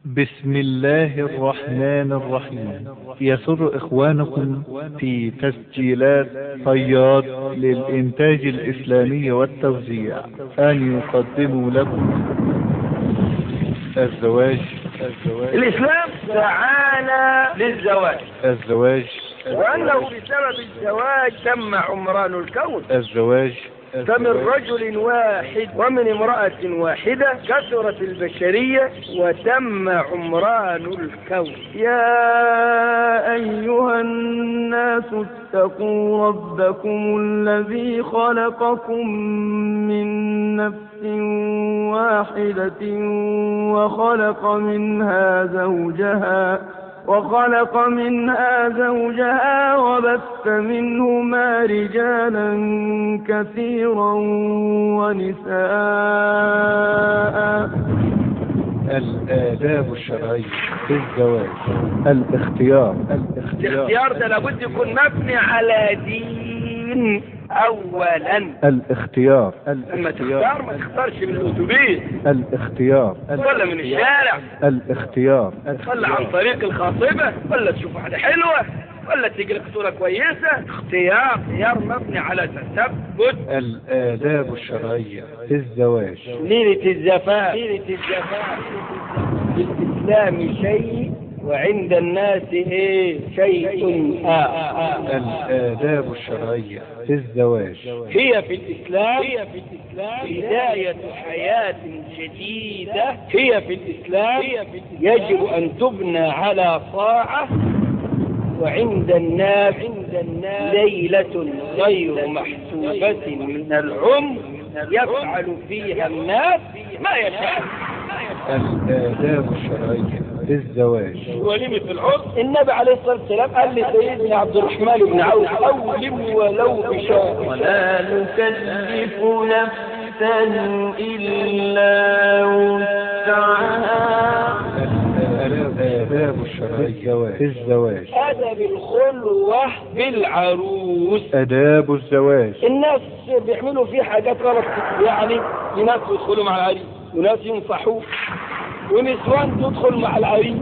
بسم الله الرحمن الرحيم يسر إخوانكم في تسجيلات صياد للإنتاج الإسلامي والتوزيع أن يقدموا لكم الزواج الزواج الإسلام تعالى للزواج الزواج وأنه بسبب الزواج تم عمران الكون الزواج فمن رجل واحد ومن امرأة واحدة كثرت البشرية وتم عمران الكون يا أيها الناس اتقوا ربكم الذي خلقكم من نفس واحدة وخلق منها زوجها وخلق منها زوجها وبث منهما رجالا كثيرا ونساء الآداب الشرعية في الزواج الاختيار الاختيار ده لابد يكون مبني على دين اولا الاختيار لما تختار ما تختارش من الاتوبيس الاختيار ولا من الشارع الاختيار ولا عن طريق الخاطبة ولا تشوف واحدة حلوة ولا تيجي لك صورة كويسة اختيار اختيار مبني على تثبت الآداب الشرعية في الزواج ليلة الزفاف ليلة الزفاف في الإسلام شيء وعند الناس ايه شيء آخر الآداب الشرعية في الزواج هي في الإسلام هي في الإسلام بداية حياة جديدة هي في الإسلام يجب أن تبنى على طاعة وعند الناس عند الناس ليلة غير محسوبة من العمر يفعل فيها الناس ما يشاء الآداب الشرعية في الزواج وليمة العرس النبي عليه الصلاة والسلام قال لسيدنا عبد الرحمن بن عوف أولم ولو بشهر ولا نكلف نفسا إلا وسعها الآداب الشرعية في الزواج أدب الخلوة بالعروس آداب الزواج الناس بيعملوا فيه حاجات غلط كتير. يعني في ناس يدخلوا مع العريس وناس ينصحوه ونسوان تدخل مع العريس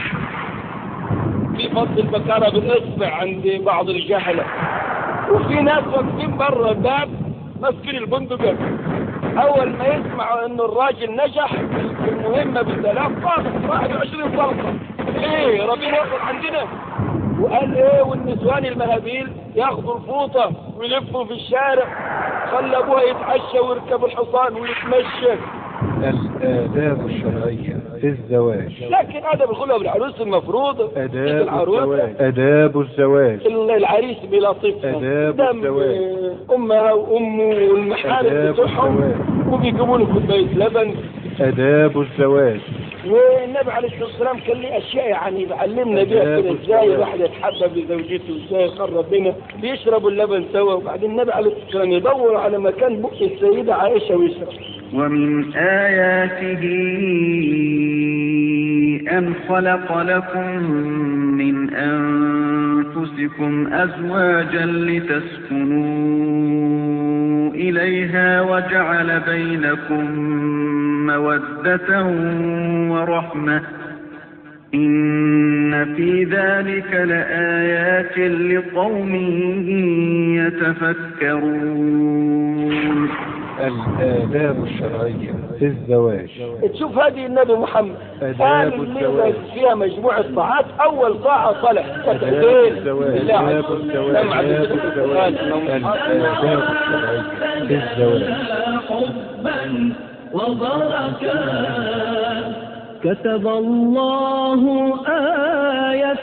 في فضل البكارة بالإصبع عند بعض الجهلة وفي ناس واقفين بره الباب ماسكين البندقة أول ما يسمعوا إنه الراجل نجح في المهمة بالثلاث طلقة 21 طلقة إيه ربنا ياخد عندنا وقال إيه والنسوان المهابيل ياخدوا الفوطة ويلفوا في الشارع خلى أبوها يتعشى ويركب الحصان ويتمشى الآداب الشرعية في الزواج لكن أدب الخلوة بالعروس المفروض آداب العروس الزواج آداب الزواج العريس بلطيفها آداب دم الزواج. امها وامه والمحارم آداب بتوعهم الزواج. وبيجيبوا له كوبايه لبن آداب الزواج والنبي عليه الصلاه والسلام كان ليه اشياء يعني بيعلمنا بيها آداب كده ازاي الزواج. الواحد يتحبب لزوجته ازاي يقرب بينها بيشربوا اللبن سوا وبعدين النبي عليه الصلاه والسلام يدور على مكان بق السيده عائشه ويشرب ومن آياته أن خلق لكم من أنفسكم أزواجا لتسكنوا إليها وجعل بينكم مودة ورحمة إن في ذلك لآيات لقوم يتفكرون الآداب الشرعية في الزواج تشوف هذه النبي محمد آداب قال الليلة الزواج. فيها مجموعة طاعات أول طاعة صلاة آداب كتبين الزواج بالله آداب عليك. الزواج لما عبد آداب الفتاح الزواج قال إنه الآداب الشرعية في الزواج حبا وبركات كتب الله آية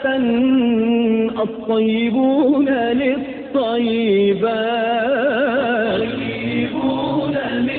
الطيبون للطيبات الطيبون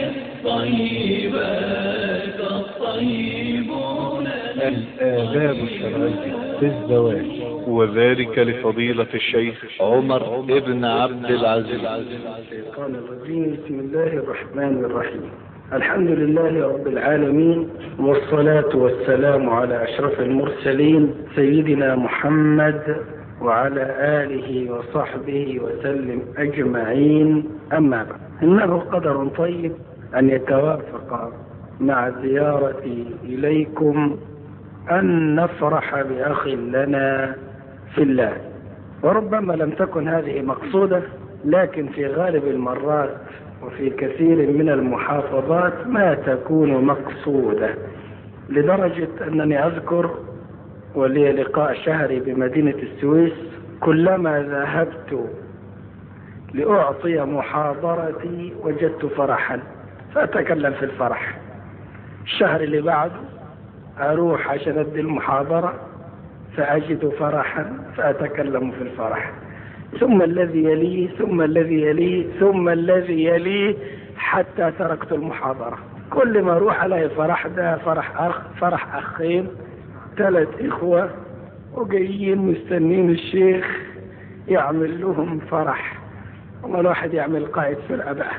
للطيبات الطيبون الآداب الشرعية في الزواج وذلك لفضيلة الشيخ عمر ابن عبد العزيز الشيطان الرجيم بسم الله الرحمن الرحيم الحمد لله رب العالمين والصلاة والسلام على أشرف المرسلين سيدنا محمد وعلى آله وصحبه وسلم أجمعين أما بعد إنه قدر طيب أن يتوافق مع زيارتي إليكم أن نفرح بأخ لنا في الله وربما لم تكن هذه مقصودة لكن في غالب المرات وفي كثير من المحافظات ما تكون مقصودة لدرجة أنني أذكر ولي لقاء شهري بمدينة السويس كلما ذهبت لأعطي محاضرتي وجدت فرحا فأتكلم في الفرح الشهر اللي بعده أروح عشان أدي المحاضرة فأجد فرحا فأتكلم في الفرح ثم الذي يليه ثم الذي يليه ثم الذي يليه حتى تركت المحاضرة كل ما أروح ألاقي فرح ده فرح أخ فرح أخين ثلاث إخوة وجايين مستنين الشيخ يعمل لهم فرح والله الواحد يعمل قائد فرقة بقى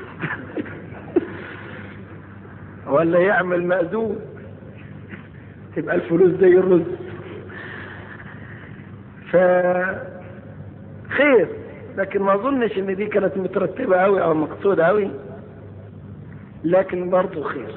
ولا يعمل مأذون تبقى الفلوس زي الرز ف خير لكن ما اظنش ان دي كانت مترتبة قوي او مقصودة قوي لكن برضو خير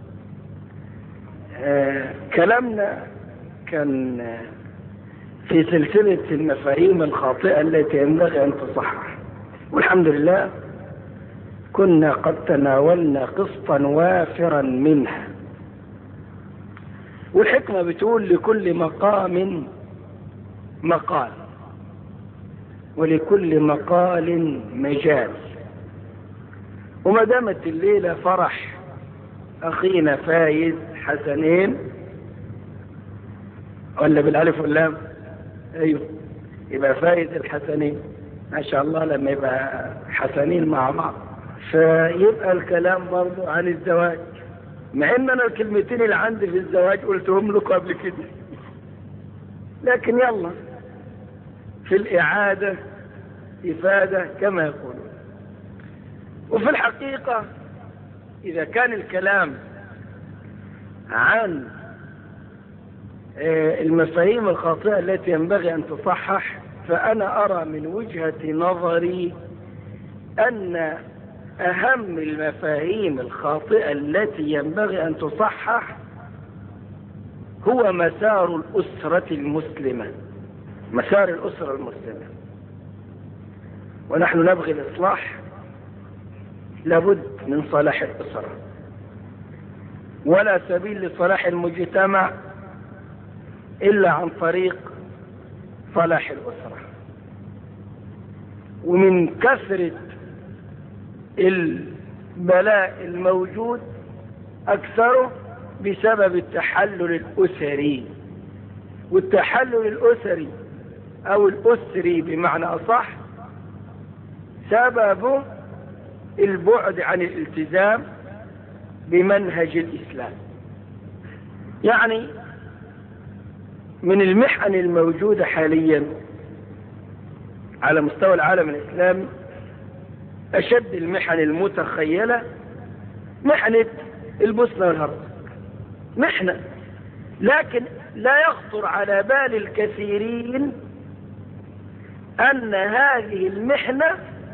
آه كلامنا كان في سلسلة المفاهيم الخاطئة التي ينبغي أن تصحح والحمد لله كنا قد تناولنا قسطا وافرا منها والحكمة بتقول لكل مقام مقال ولكل مقال مجال وما دامت الليلة فرح أخينا فايز حسنين ولا بالألف واللام أيوه يبقى فايز الحسنين ما شاء الله لما يبقى حسنين مع بعض فيبقى الكلام برضو عن الزواج مع ان انا الكلمتين اللي عندي في الزواج قلتهم لكم قبل كده لكن يلا في الإعادة إفادة كما يقولون وفي الحقيقة إذا كان الكلام عن المفاهيم الخاطئة التي ينبغي أن تصحح فأنا أرى من وجهة نظري أن أهم المفاهيم الخاطئة التي ينبغي أن تصحح هو مسار الأسرة المسلمة مسار الأسرة المسلمة ونحن نبغي الإصلاح لابد من صلاح الأسرة ولا سبيل لصلاح المجتمع إلا عن طريق صلاح الأسرة ومن كثرة البلاء الموجود أكثره بسبب التحلل الأسري والتحلل الأسري أو الأسري بمعنى أصح سببه البعد عن الالتزام بمنهج الإسلام يعني من المحن الموجودة حاليا على مستوى العالم الإسلامي أشد المحن المتخيلة محنة البوسنة والهرب محنة لكن لا يخطر على بال الكثيرين أن هذه المحنة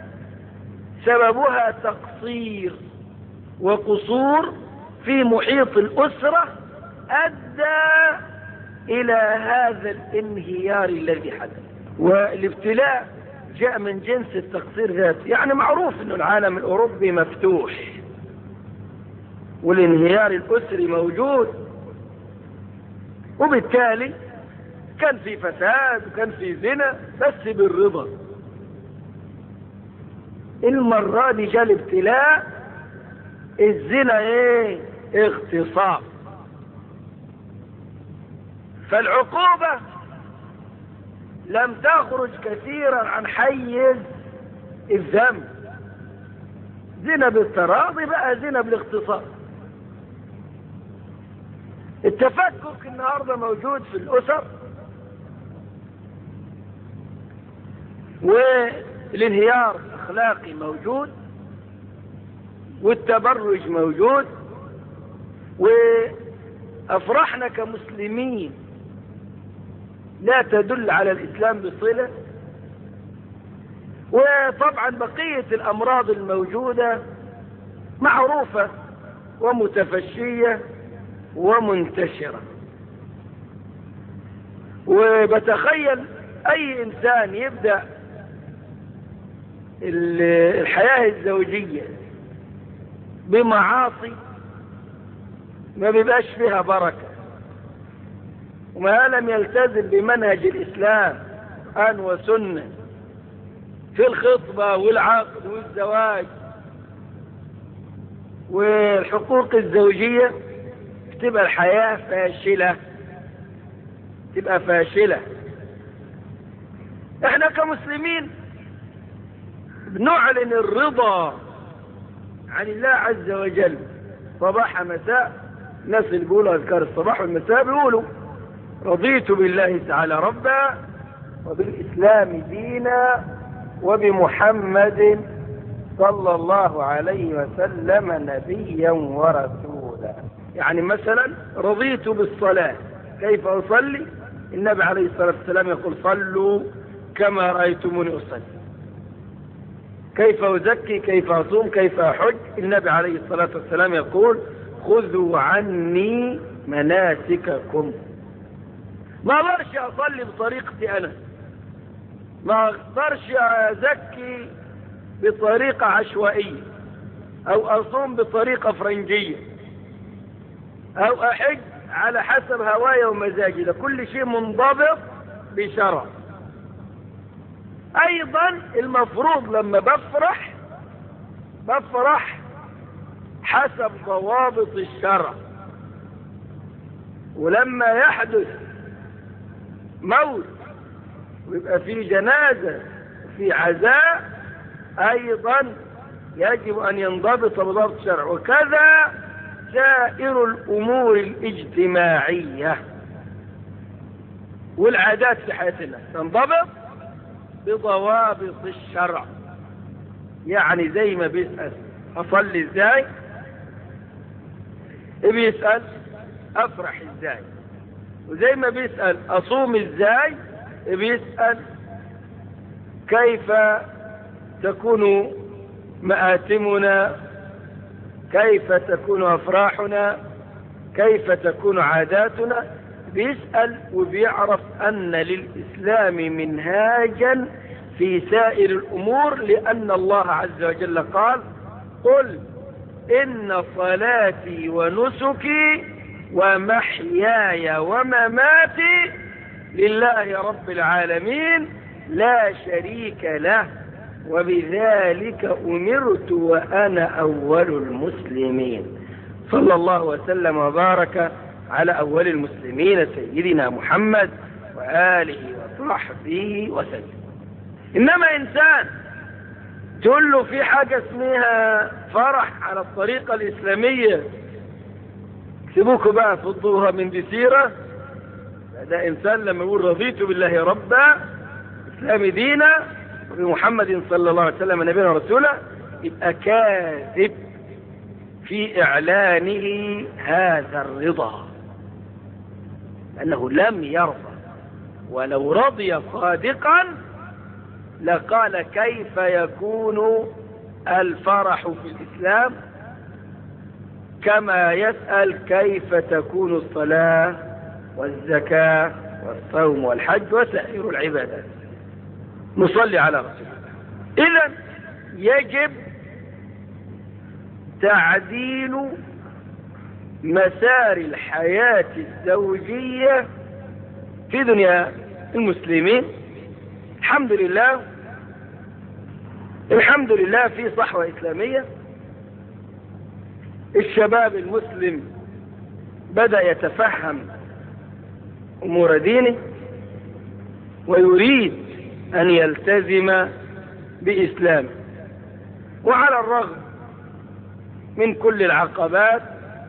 سببها تقصير وقصور في محيط الأسرة أدى إلى هذا الانهيار الذي حدث والابتلاء جاء من جنس التقصير ذاته يعني معروف أن العالم الأوروبي مفتوح والانهيار الأسري موجود وبالتالي كان في فساد وكان في زنا بس بالرضا المرة دي جاء الابتلاء الزنا ايه اغتصاب فالعقوبة لم تخرج كثيرا عن حيز الذنب زنا بالتراضي بقى زنا بالاغتصاب التفكك النهاردة موجود في الأسر والانهيار الأخلاقي موجود والتبرج موجود وأفرحنا كمسلمين لا تدل على الإسلام بصلة وطبعا بقية الأمراض الموجودة معروفة ومتفشية ومنتشرة وبتخيل أي إنسان يبدأ ال- الحياة الزوجية بمعاصي ما بيبقاش فيها بركة وما لم يلتزم بمنهج الإسلام قرآن وسنة في الخطبة والعقد والزواج والحقوق الزوجية تبقى الحياة فاشلة تبقى فاشلة احنا كمسلمين بنعلن الرضا عن الله عز وجل صباح مساء الناس اللي بيقولوا اذكار الصباح والمساء بيقولوا رضيت بالله تعالى ربا وبالاسلام دينا وبمحمد صلى الله عليه وسلم نبيا ورسولا يعني مثلا رضيت بالصلاة كيف أصلي النبي عليه الصلاة والسلام يقول صلوا كما رأيتموني أصلي كيف أزكي كيف أصوم كيف أحج النبي عليه الصلاة والسلام يقول خذوا عني مناسككم ما أقدرش أصلي بطريقتي أنا ما أقدرش أزكي بطريقة عشوائية أو أصوم بطريقة فرنجية أو أحج على حسب هوايا ومزاجي ده كل شيء منضبط بشرع أيضا المفروض لما بفرح بفرح حسب ضوابط الشرع ولما يحدث موت ويبقى في جنازة في عزاء أيضا يجب أن ينضبط بضبط الشرع وكذا سائر الأمور الاجتماعية والعادات في حياتنا تنضبط بضوابط الشرع يعني زي ما بيسأل أصلي ازاي بيسأل أفرح ازاي وزي ما بيسأل أصوم ازاي بيسأل كيف تكون مآتمنا كيف تكون أفراحنا كيف تكون عاداتنا بيسأل وبيعرف أن للإسلام منهاجا في سائر الأمور لأن الله عز وجل قال قل إن صلاتي ونسكي ومحياي ومماتي لله رب العالمين لا شريك له وبذلك أمرت وأنا أول المسلمين صلى الله وسلم وبارك على أول المسلمين سيدنا محمد وآله وصحبه وسلم إنما إنسان تقول له في حاجة اسمها فرح على الطريقة الإسلامية سيبوكوا بقى فضوها من دي سيرة ده إنسان لما يقول رضيت بالله ربا إسلام دينا وبمحمد صلى الله عليه وسلم نبينا ورسوله يبقى كاذب في إعلانه هذا الرضا لأنه لم يرضى ولو رضي صادقا لقال كيف يكون الفرح في الإسلام كما يسأل كيف تكون الصلاة والزكاة والصوم والحج وسائر العبادات نصلي على رسول الله إذا يجب تعديل مسار الحياة الزوجية في دنيا المسلمين الحمد لله الحمد لله في صحوة إسلامية الشباب المسلم بدأ يتفهم أمور دينه ويريد أن يلتزم بإسلامه وعلى الرغم من كل العقبات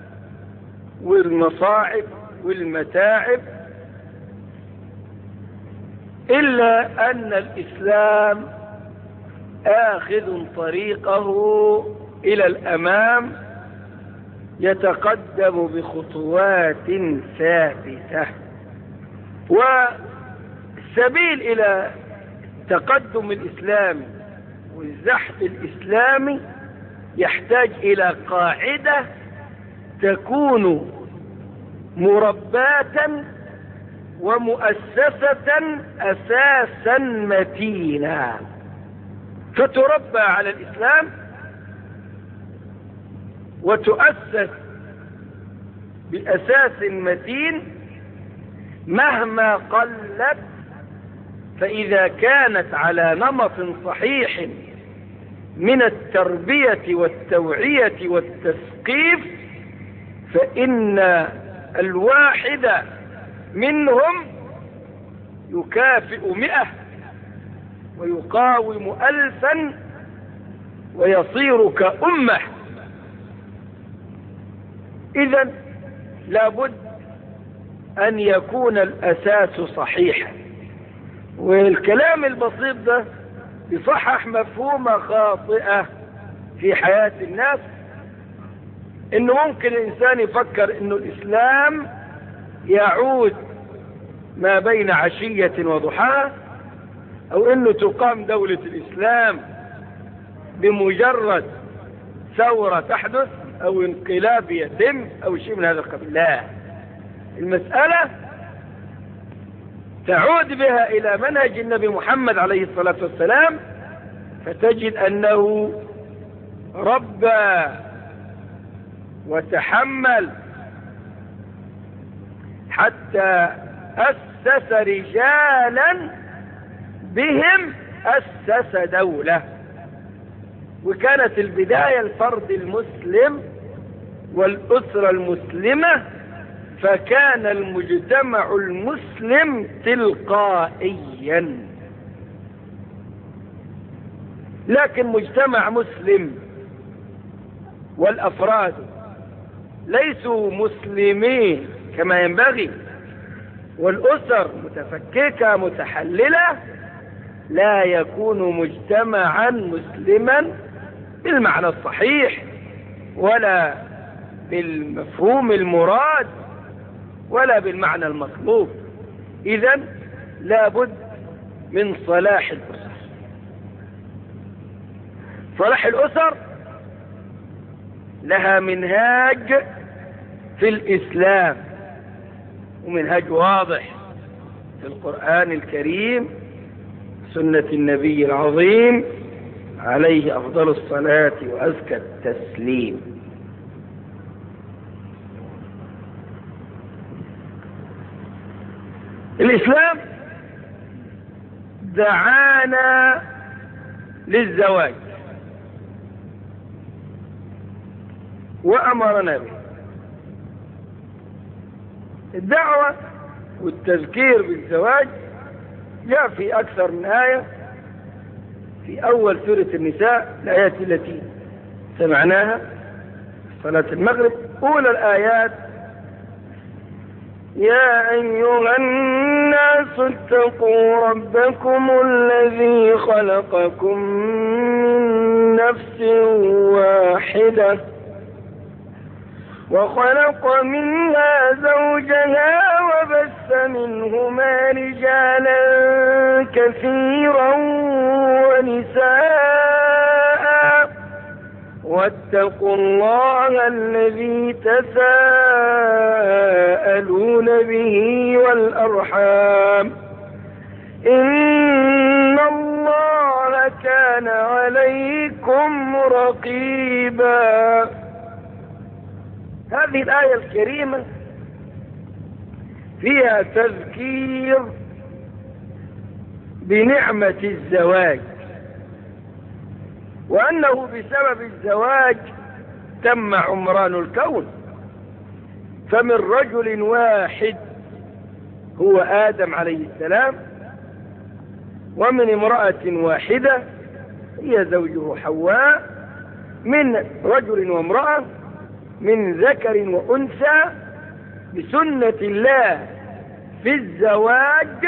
والمصاعب والمتاعب إلا أن الإسلام آخذ طريقه إلى الأمام يتقدم بخطوات ثابتة والسبيل إلى تقدم الإسلام والزحف الإسلامي يحتاج إلى قاعدة تكون مرباة ومؤسسة أساسا متينا فتربى على الإسلام وتؤسس بأساس متين مهما قلت فإذا كانت على نمط صحيح من التربية والتوعية والتثقيف فإن الواحد منهم يكافئ مئة ويقاوم ألفا ويصير كأمة إذا لابد أن يكون الأساس صحيحا والكلام البسيط ده يصحح مفهومة خاطئة في حياة الناس انه ممكن الانسان يفكر انه الاسلام يعود ما بين عشية وضحاها او انه تقام دولة الاسلام بمجرد ثورة تحدث او انقلاب يتم او شيء من هذا القبيل لا المسألة تعود بها الى منهج النبي محمد عليه الصلاة والسلام فتجد انه ربى وتحمل حتى أسس رجالا بهم أسس دولة وكانت البداية الفرد المسلم والأسرة المسلمة فكان المجتمع المسلم تلقائيا لكن مجتمع مسلم والأفراد ليسوا مسلمين كما ينبغي والأسر متفككة متحللة لا يكون مجتمعا مسلما بالمعنى الصحيح ولا بالمفهوم المراد ولا بالمعنى المطلوب إذا لابد من صلاح الأسر صلاح الأسر لها منهاج في الإسلام ومنهاج واضح في القرآن الكريم سنة النبي العظيم عليه أفضل الصلاة وأزكى التسليم الإسلام دعانا للزواج وأمرنا به الدعوة والتذكير بالزواج جاء في أكثر من آية في أول سورة النساء الآيات التي سمعناها صلاة المغرب أولى الآيات يا أيها الناس اتقوا ربكم الذي خلقكم من نفس واحدة وخلق منها زوجها وبث منهما رجالا كثيرا ونساء واتقوا الله الذي تساءلون به والأرحام إن الله كان عليكم رقيبا هذه الآية الكريمة فيها تذكير بنعمة الزواج وأنه بسبب الزواج تم عمران الكون فمن رجل واحد هو آدم عليه السلام ومن امرأة واحدة هي زوجه حواء من رجل وامرأة من ذكر وأنثى بسنة الله في الزواج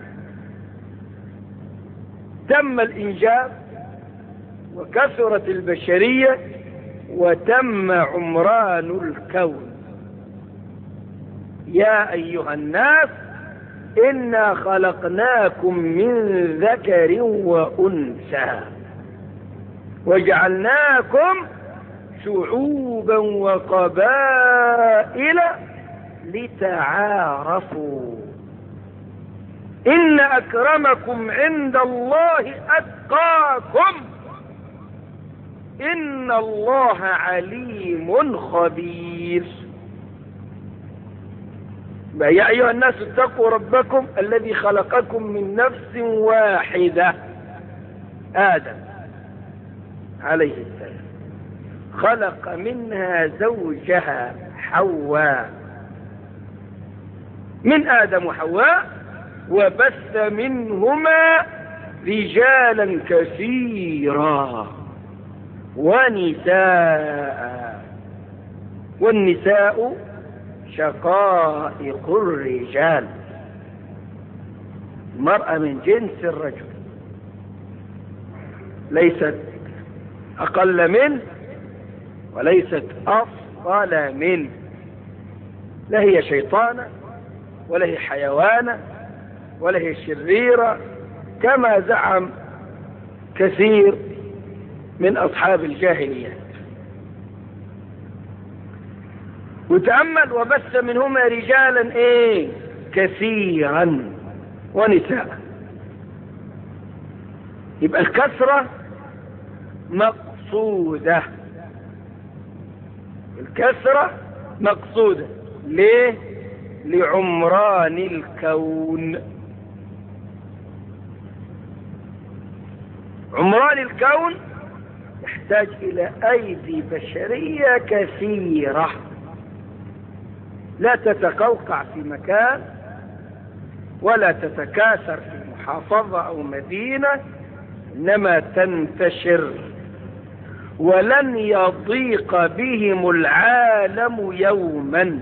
تم الإنجاب وكثرت البشرية وتم عمران الكون يا أيها الناس إنا خلقناكم من ذكر وأنثى وجعلناكم شعوبا وقبائل لتعارفوا إن أكرمكم عند الله أتقاكم إن الله عليم خبير يا أيها الناس اتقوا ربكم الذي خلقكم من نفس واحدة آدم عليه السلام خلق منها زوجها حواء من آدم وحواء وبث منهما رجالا كثيرا ونساء والنساء شقائق الرجال المرأة من جنس الرجل ليست أقل منه وليست أفضل منه لا هي شيطانة ولا هي حيوانة ولا هي شريرة كما زعم كثير من أصحاب الجاهليات وتأمل وبث منهما رجالا ايه كثيرا ونساء يبقى الكثرة مقصودة الكثرة مقصودة ليه لعمران الكون عمران الكون يحتاج إلى أيدي بشرية كثيرة لا تتقوقع في مكان ولا تتكاثر في محافظة أو مدينة إنما تنتشر ولن يضيق بهم العالم يوما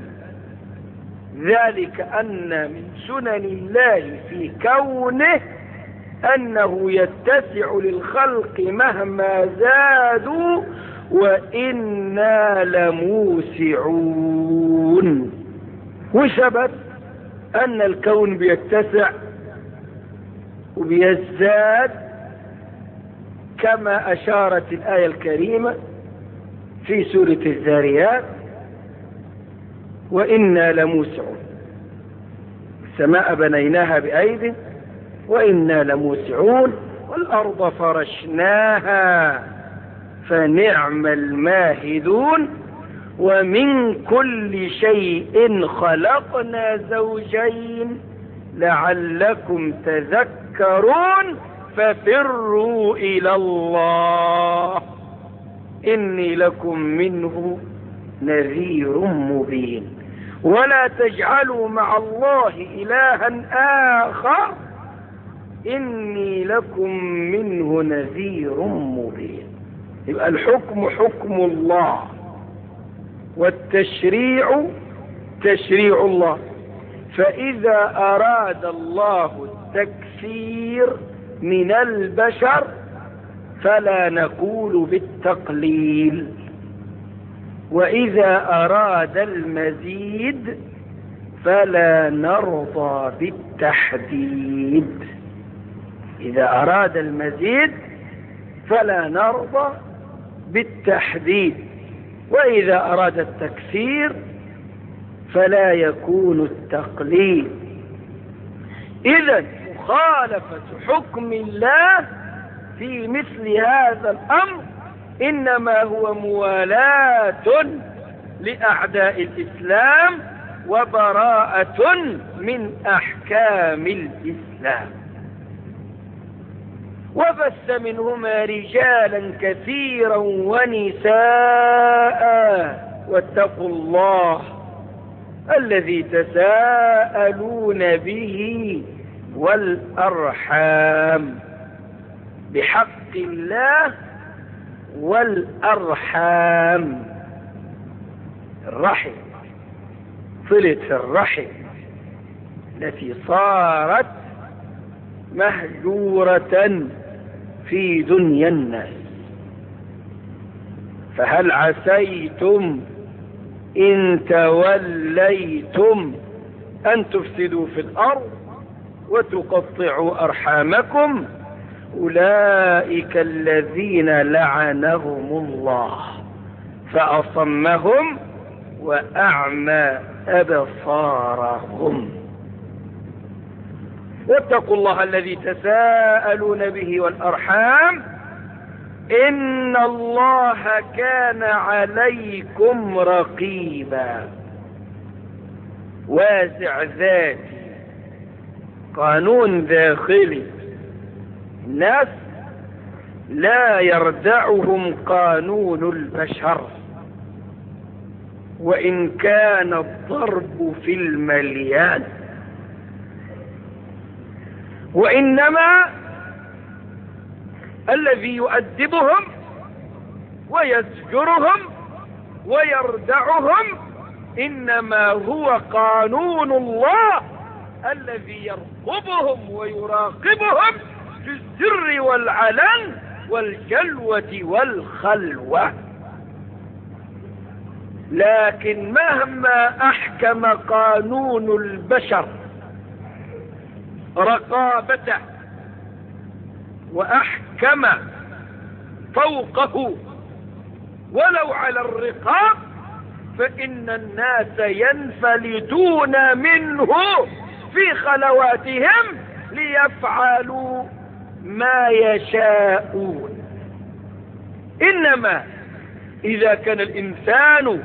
ذلك أن من سنن الله في كونه أنه يتسع للخلق مهما زادوا وإنا لموسعون وثبت أن الكون بيتسع وبيزداد كما أشارت الآية الكريمة في سورة الزاريات وإنا لموسعون السماء بنيناها بأيد وإنا لموسعون والأرض فرشناها فنعم الماهدون ومن كل شيء خلقنا زوجين لعلكم تذكرون ففروا إلى الله إني لكم منه نذير مبين ولا تجعلوا مع الله إلها آخر إني لكم منه نذير مبين يبقى الحكم حكم الله والتشريع تشريع الله فإذا أراد الله التكفير من البشر فلا نقول بالتقليل وإذا أراد المزيد فلا نرضى بالتحديد إذا أراد المزيد فلا نرضى بالتحديد وإذا أراد التكفير فلا يكون التقليد إذا مخالفة حكم الله في مثل هذا الأمر إنما هو موالاة لأعداء الإسلام وبراءة من أحكام الإسلام وبث منهما رجالا كثيرا ونساء واتقوا الله الذي تساءلون به والأرحام بحق الله والأرحام الرحم صلة الرحم التي صارت مهجورة في دنيا الناس فهل عسيتم إن توليتم أن تفسدوا في الأرض وتقطعوا أرحامكم أولئك الذين لعنهم الله فأصمهم وأعمى أبصارهم واتقوا الله الذي تساءلون به والأرحام إن الله كان عليكم رقيبا واسع ذاتي قانون داخلي الناس لا يردعهم قانون البشر وإن كان الضرب في المليان وإنما الذي يؤدبهم ويزجرهم ويردعهم إنما هو قانون الله الذي يرقبهم ويراقبهم في السر والعلن والجلوة والخلوة لكن مهما أحكم قانون البشر رقابته وأحكم فوقه ولو على الرقاب فإن الناس ينفلتون منه في خلواتهم ليفعلوا ما يشاءون إنما إذا كان الإنسان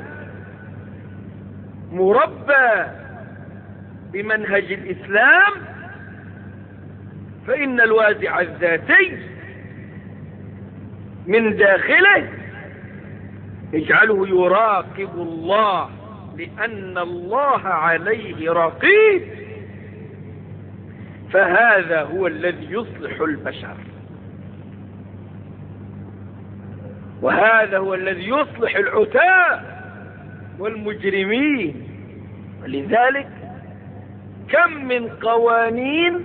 مربى بمنهج الإسلام فإن الوازع الذاتي من داخله يجعله يراقب الله لأن الله عليه رقيب فهذا هو الذي يصلح البشر وهذا هو الذي يصلح العتاة والمجرمين ولذلك كم من قوانين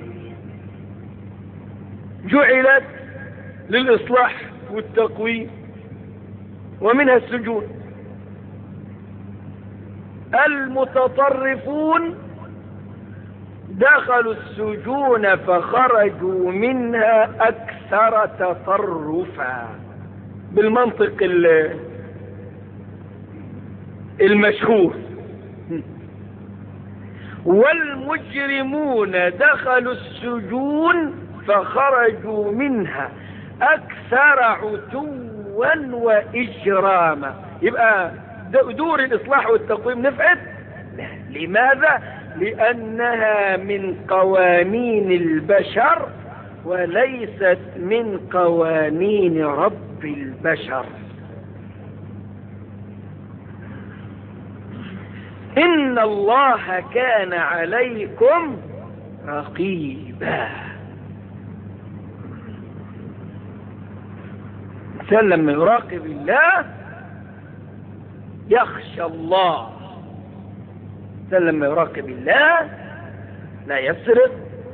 جعلت للإصلاح والتقويم ومنها السجون المتطرفون دخلوا السجون فخرجوا منها أكثر تطرفا بالمنطق المشهور والمجرمون دخلوا السجون فخرجوا منها أكثر عتوا وإجراما يبقى دور الإصلاح والتقويم نفعت لماذا لأنها من قوانين البشر وليست من قوانين رب البشر إن الله كان عليكم رقيبا الإنسان لما يراقب الله يخشى الله الإنسان لما يراقب الله لا يسرق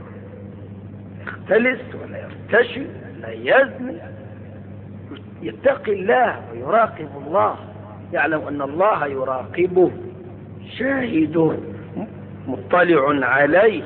يختلس ولا يرتشي ولا يزني يتقي الله ويراقب الله يعلم أن الله يراقبه شاهده مطلع عليه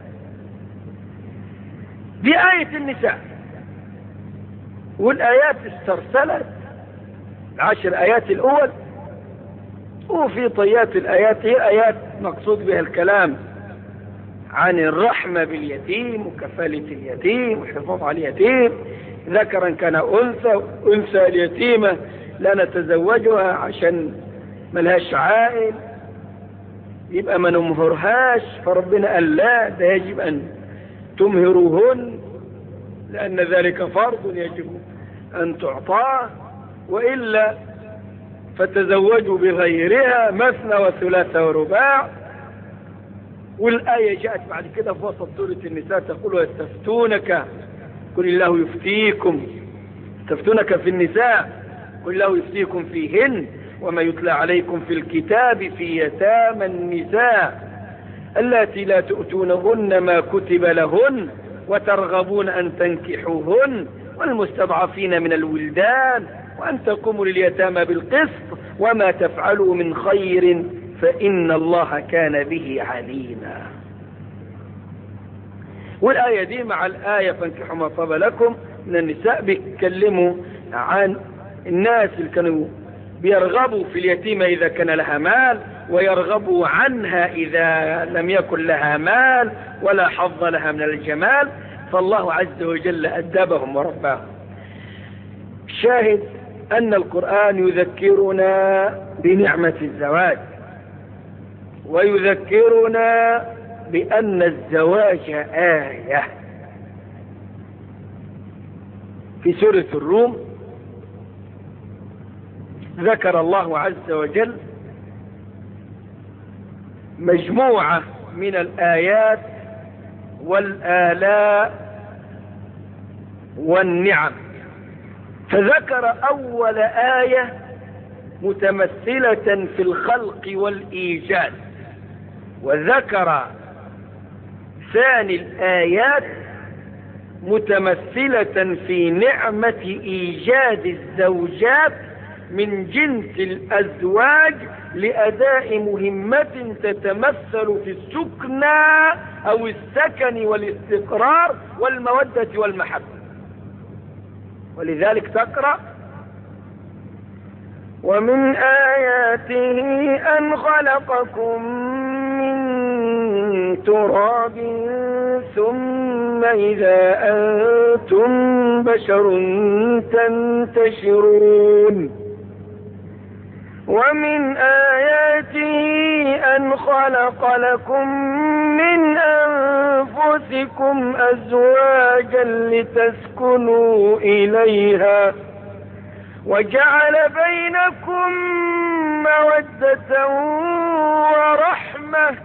دي آية النساء والآيات استرسلت العشر آيات الأول وفي طيات الآيات هي آيات مقصود بها الكلام عن الرحمة باليتيم وكفالة اليتيم والحفاظ على اليتيم ذكرا كان أنثى أنثى اليتيمة لا نتزوجها عشان ملهاش عائل يبقى ما نمهرهاش فربنا قال لا ده يجب أن تمهروهن لأن ذلك فرض يجب أن تعطاه وإلا فتزوجوا بغيرها مثنى وثلاث ورباع والآية جاءت بعد كده في وسط سورة النساء تقول يستفتونك قل الله يفتيكم يستفتونك في النساء قل الله يفتيكم فيهن وما يتلى عليكم في الكتاب في يتامى النساء اللاتي لا تؤتونهن ما كتب لهن وترغبون أن تنكحوهن والمستضعفين من الولدان وأن تقوموا لليتامى بالقسط وما تفعلوا من خير فإن الله كان به عليما والآية دي مع الآية فانكحوا ما طاب لكم من النساء بيتكلموا عن الناس اللي كانوا بيرغبوا في اليتيمة إذا كان لها مال ويرغبوا عنها إذا لم يكن لها مال ولا حظ لها من الجمال فالله عز وجل أدبهم ورباهم شاهد أن القرآن يذكرنا بنعمة الزواج ويذكرنا بأن الزواج آية في سورة الروم ذكر الله عز وجل مجموعة من الآيات والآلاء والنعم فذكر أول آية متمثلة في الخلق والإيجاد وذكر ثاني الآيات متمثلة في نعمة إيجاد الزوجات من جنس الأزواج لأداء مهمة تتمثل في السكنى أو السكن والاستقرار والمودة والمحبة ولذلك تقرأ ومن آياته أن خلقكم من تراب ثم إذا أنتم بشر تنتشرون ومن آياته أن خلق لكم من أنفسكم أزواجا لتسكنوا إليها وجعل بينكم مودة ورحمة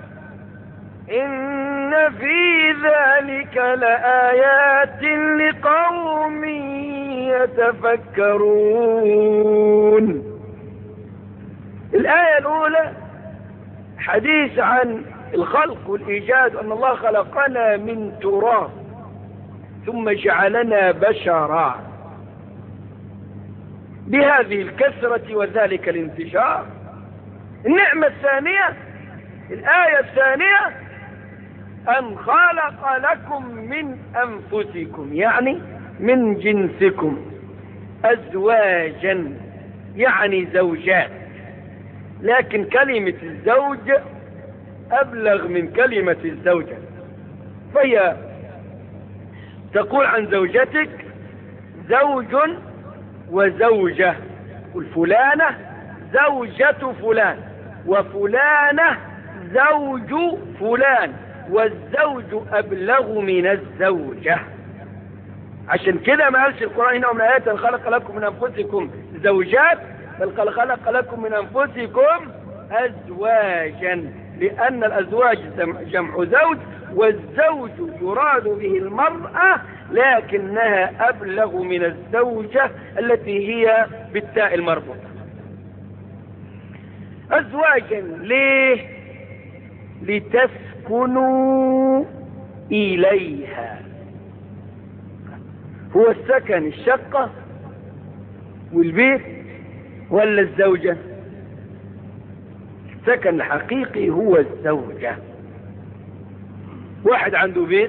إن في ذلك لآيات لقوم يتفكرون الآية الأولى حديث عن الخلق والإيجاد أن الله خلقنا من تراب ثم جعلنا بشرا بهذه الكثرة وذلك الانتشار النعمة الثانية الآية الثانية أن خلق لكم من أنفسكم يعني من جنسكم أزواجا يعني زوجات لكن كلمة الزوج أبلغ من كلمة الزوجة فهي تقول عن زوجتك زوج وزوجة والفلانة زوجة فلان وفلانة زوج فلان والزوج أبلغ من الزوجة عشان كده ما قالش القرآن هنا ومن آيات خلق لكم من أنفسكم زوجات بل قال خلق لكم من أنفسكم أزواجا لأن الأزواج جمع زوج والزوج يراد به المرأة لكنها أبلغ من الزوجة التي هي بالتاء المربوطة أزواجا ليه لتسكنوا إليها هو السكن الشقة والبيت ولا الزوجة السكن الحقيقي هو الزوجة واحد عنده بيت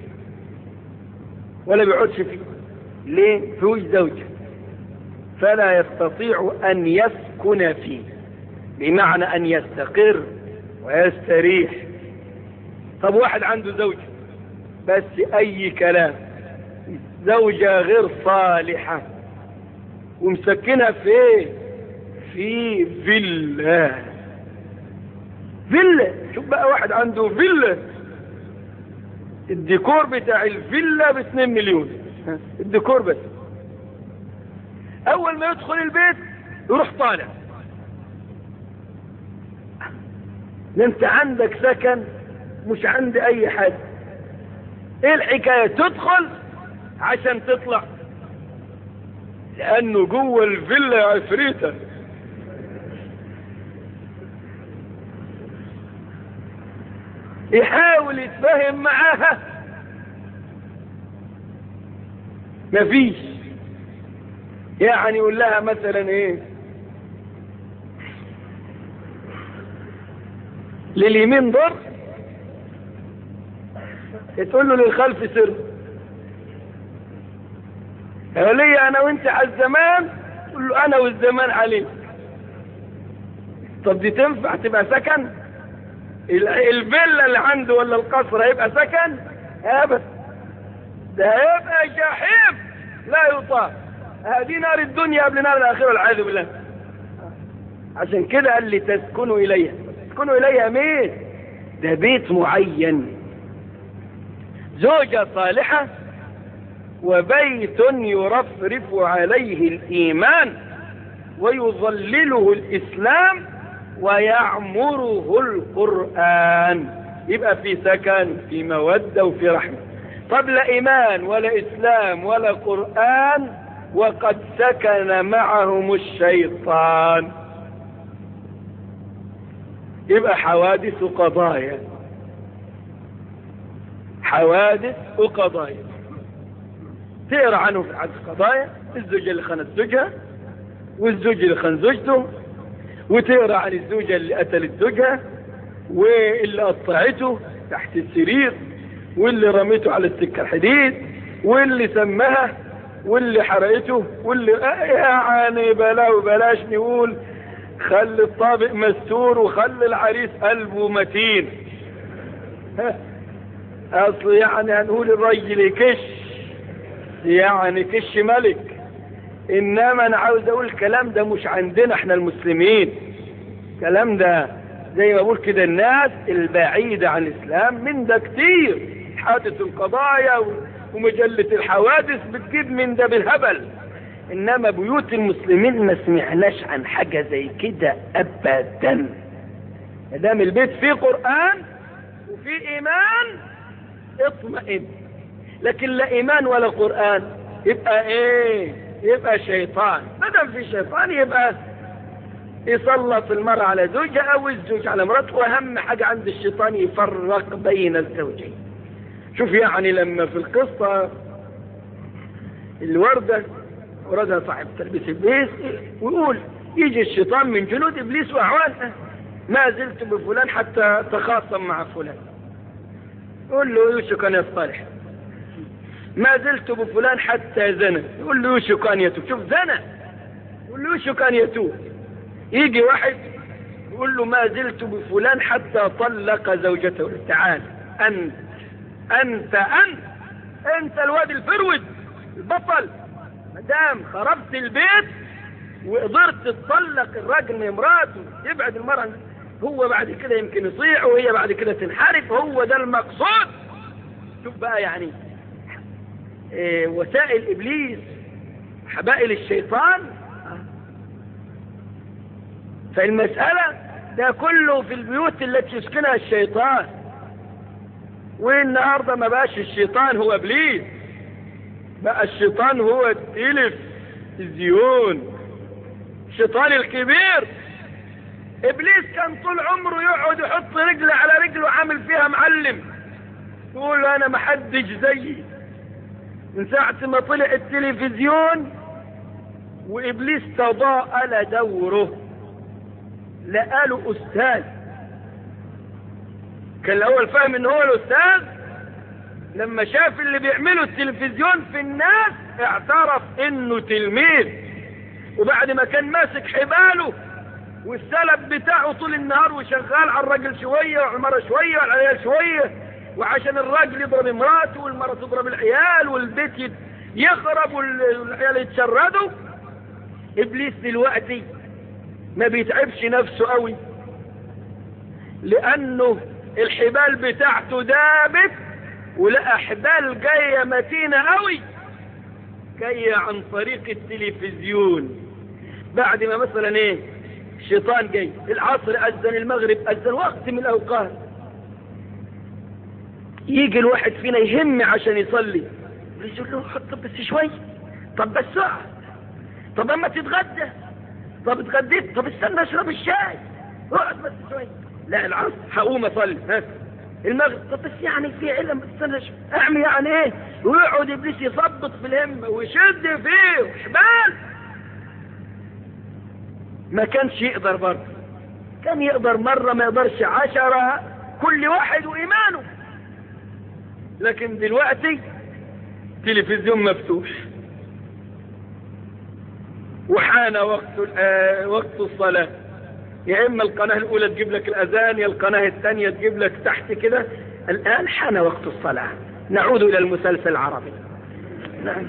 ولا بيقعدش فيه ليه فيهوش زوجة فلا يستطيع أن يسكن فيه بمعنى أن يستقر ويستريح طب واحد عنده زوجة بس أي كلام زوجة غير صالحة ومسكنها في ايه في فيلا فيلا شوف بقى واحد عنده فيلا الديكور بتاع الفيلا ب 2 مليون الديكور بس اول ما يدخل البيت يروح طالع انت عندك سكن مش عند اي حد ايه الحكاية تدخل عشان تطلع لانه جوه الفيلا عفريتة يحاول يتفاهم معاها مفيش يعني يقول لها مثلا ايه لليمين ضر تقول له للخلف سر لي انا وانت على الزمان تقول له انا والزمان عليك طب دي تنفع تبقى سكن ال- الفيلا اللي عنده ولا القصر هيبقى سكن ابدا ده هيبقى جحيم لا يطاق هذه نار الدنيا قبل نار الاخره والعياذ بالله عشان كده قال لي تسكنوا اليها تسكنوا اليها مين ده بيت معين زوجة صالحة وبيت يرفرف عليه الإيمان ويظلله الإسلام ويعمره القرآن يبقى في سكن في مودة وفي رحمة طب لا إيمان ولا إسلام ولا قرآن وقد سكن معهم الشيطان يبقى حوادث وقضايا حوادث وقضايا تقرا عنه في عدد قضايا الزوجة اللي خانت زوجها والزوج اللي خان زوجته وتقرا عن الزوجة اللي قتلت زوجها واللي قطعته تحت السرير واللي رميته على السكة الحديد واللي سمها واللي حرقته واللي يعني بلا وبلاش نقول خلي الطابق مستور وخلي العريس قلبه متين ها، اصل يعني هنقول الرجل يكش يعني كش ملك انما انا عاوز اقول الكلام ده مش عندنا احنا المسلمين الكلام ده زي ما بقول كده الناس البعيدة عن الاسلام من ده كتير حادث القضايا و- ومجلة الحوادث بتجيب من ده بالهبل انما بيوت المسلمين ما سمعناش عن حاجة زي كده ابدا ما دام البيت فيه قرآن وفيه ايمان اطمئن لكن لا ايمان ولا قرآن يبقى ايه يبقى شيطان ما دام في شيطان يبقى يسلط المرأة على زوجها او الزوج على مراته واهم حاجة عند الشيطان يفرق بين الزوجين شوف يعني لما في القصة الوردة وردها صاحب تلبيس ابليس ويقول يجي الشيطان من جنود ابليس واعوانه ما زلت بفلان حتى تخاصم مع فلان يقول له يوشك ان يصطلح ما زلت بفلان حتى زنى يقول له يوشك ان يتوب شوف زنى يقول له يوشك ان يتوب يجي واحد يقول له ما زلت بفلان حتى طلق زوجته تعال انت انت انت انت الواد الفرود البطل ما دام خربت البيت وقدرت تطلق الراجل من مراته تبعد المرأة هو بعد كده يمكن يطيع وهي بعد كده تنحرف هو ده المقصود شوف بقى يعني إيه وسائل ابليس حبائل الشيطان فالمسألة ده كله في البيوت التي يسكنها الشيطان والنهارده ما بقاش الشيطان هو ابليس بقى الشيطان هو التلفزيون الشيطان الكبير ابليس كان طول عمره يقعد يحط رجل على رجله عامل فيها معلم يقول انا محدش زيي من ساعة ما طلع التلفزيون وابليس تضاءل دوره لقاله استاذ كان الاول فاهم ان هو الاستاذ لما شاف اللي بيعمله التلفزيون في الناس اعترف انه تلميذ وبعد ما كان ماسك حباله والسلب بتاعه طول النهار وشغال على الراجل شوية وعلى المرة شوية وعلى العيال شوية وعشان الراجل يضرب مراته والمرة تضرب العيال والبيت يت- يخرب وال- والعيال يتشردوا ابليس دلوقتي ما بيتعبش نفسه قوي لانه الحبال بتاعته دابت ولقى حبال جاية متينة قوي جاية عن طريق التلفزيون بعد ما مثلا ايه الشيطان جاي العصر اذن المغرب اذن وقت من الاوقات يجي الواحد فينا يهم عشان يصلي يقول له حط بس شوي طب بس ساعة طب اما تتغدى طب اتغديت طب استنى اشرب الشاي اقعد بس شوي لا العصر هقوم اصلي ها المغرب طب بس يعني في علم استنى شوي اعمل يعني ايه ويقعد ابليس يثبط في الهمه ويشد فيه وحبال ما كانش يقدر برضه كان يقدر مرة ما يقدرش عشرة كل واحد وإيمانه لكن دلوقتي تلفزيون مفتوح وحان وقت ال- آه، وقت الصلاة يا إما القناة الأولى تجيب لك الأذان يا القناة الثانية تجيب لك تحت كده الآن حان وقت الصلاة نعود إلى المسلسل العربي نعم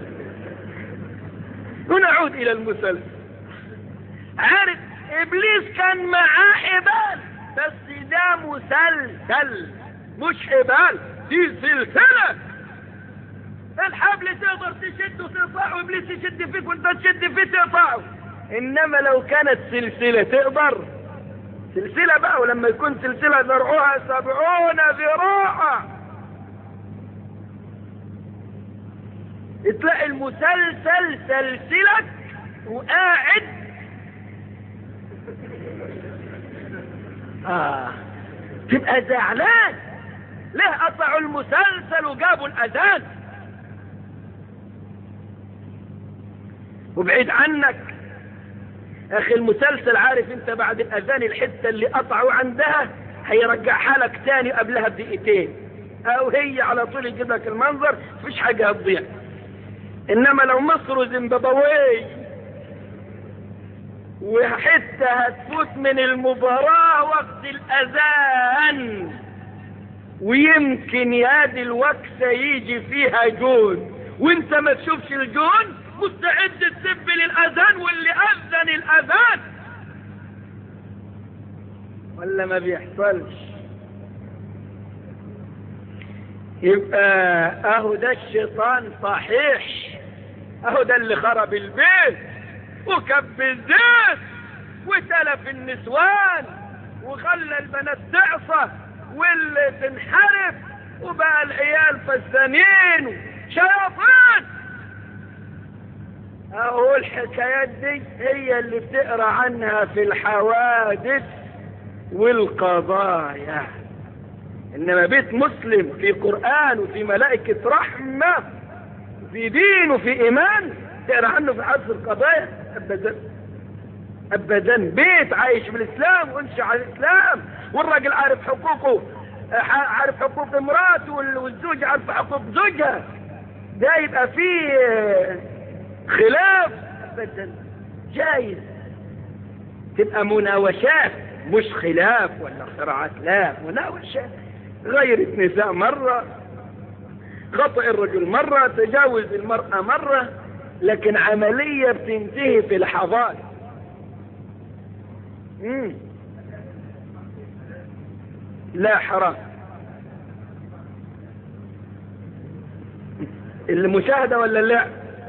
ونعود إلى المسلسل عارف إبليس كان معاه حبال بس ده مسلسل مش حبال دي سلسلة الحبل تقدر تشده وتقطعه إبليس يشد فيك وانت تشد فيه تقطعه إنما لو كانت سلسلة تقدر سلسلة بقى ولما يكون سلسلة ذرعها سبعون ذراعا تلاقي المسلسل سلسلك وقاعد آه تبقى زعلان ليه قطعوا المسلسل وجابوا الأذان وبعيد عنك اخي المسلسل عارف انت بعد الاذان الحته اللي قطعوا عندها هيرجعها لك تاني قبلها بدقيقتين او هي على طول يجيب لك المنظر مفيش حاجه هتضيع انما لو مصر وزيمبابوي وحته هتفوت من المباراه وقت الاذان ويمكن ياد الوكسه يجي فيها جون وانت ما تشوفش الجون مستعد تسب للأذان واللي أذن الأذان ولا ما بيحصلش يبقى اهو ده الشيطان صحيح اهو ده اللي خرب البيت وكب الزيت وتلف النسوان وخلى البنات تعصى واللي تنحرف وبقى العيال فسانين شياطين اهو الحكايات دي هي اللي بتقرا عنها في الحوادث والقضايا انما بيت مسلم في قرآن وفي ملائكة رحمة في دين وفي ايمان تقرا عنه في حدث القضايا ابدا ابدا بيت عايش بالاسلام وانشا على الاسلام والراجل عارف حقوقه عارف حقوق امراته والزوج عارف حقوق زوجها ده يبقى فيه خلاف ابدا جايز تبقى مناوشات مش خلاف ولا صراعات لا مناوشات غير النساء مرة خطأ الرجل مرة تجاوز المرأة مرة لكن عملية بتنتهي في لحظات مم. لا حرام المشاهدة ولا لا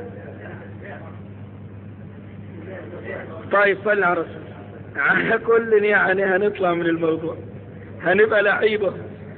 طيب صلى على رسول على كل يعني هنطلع من الموضوع هنبقى لعيبة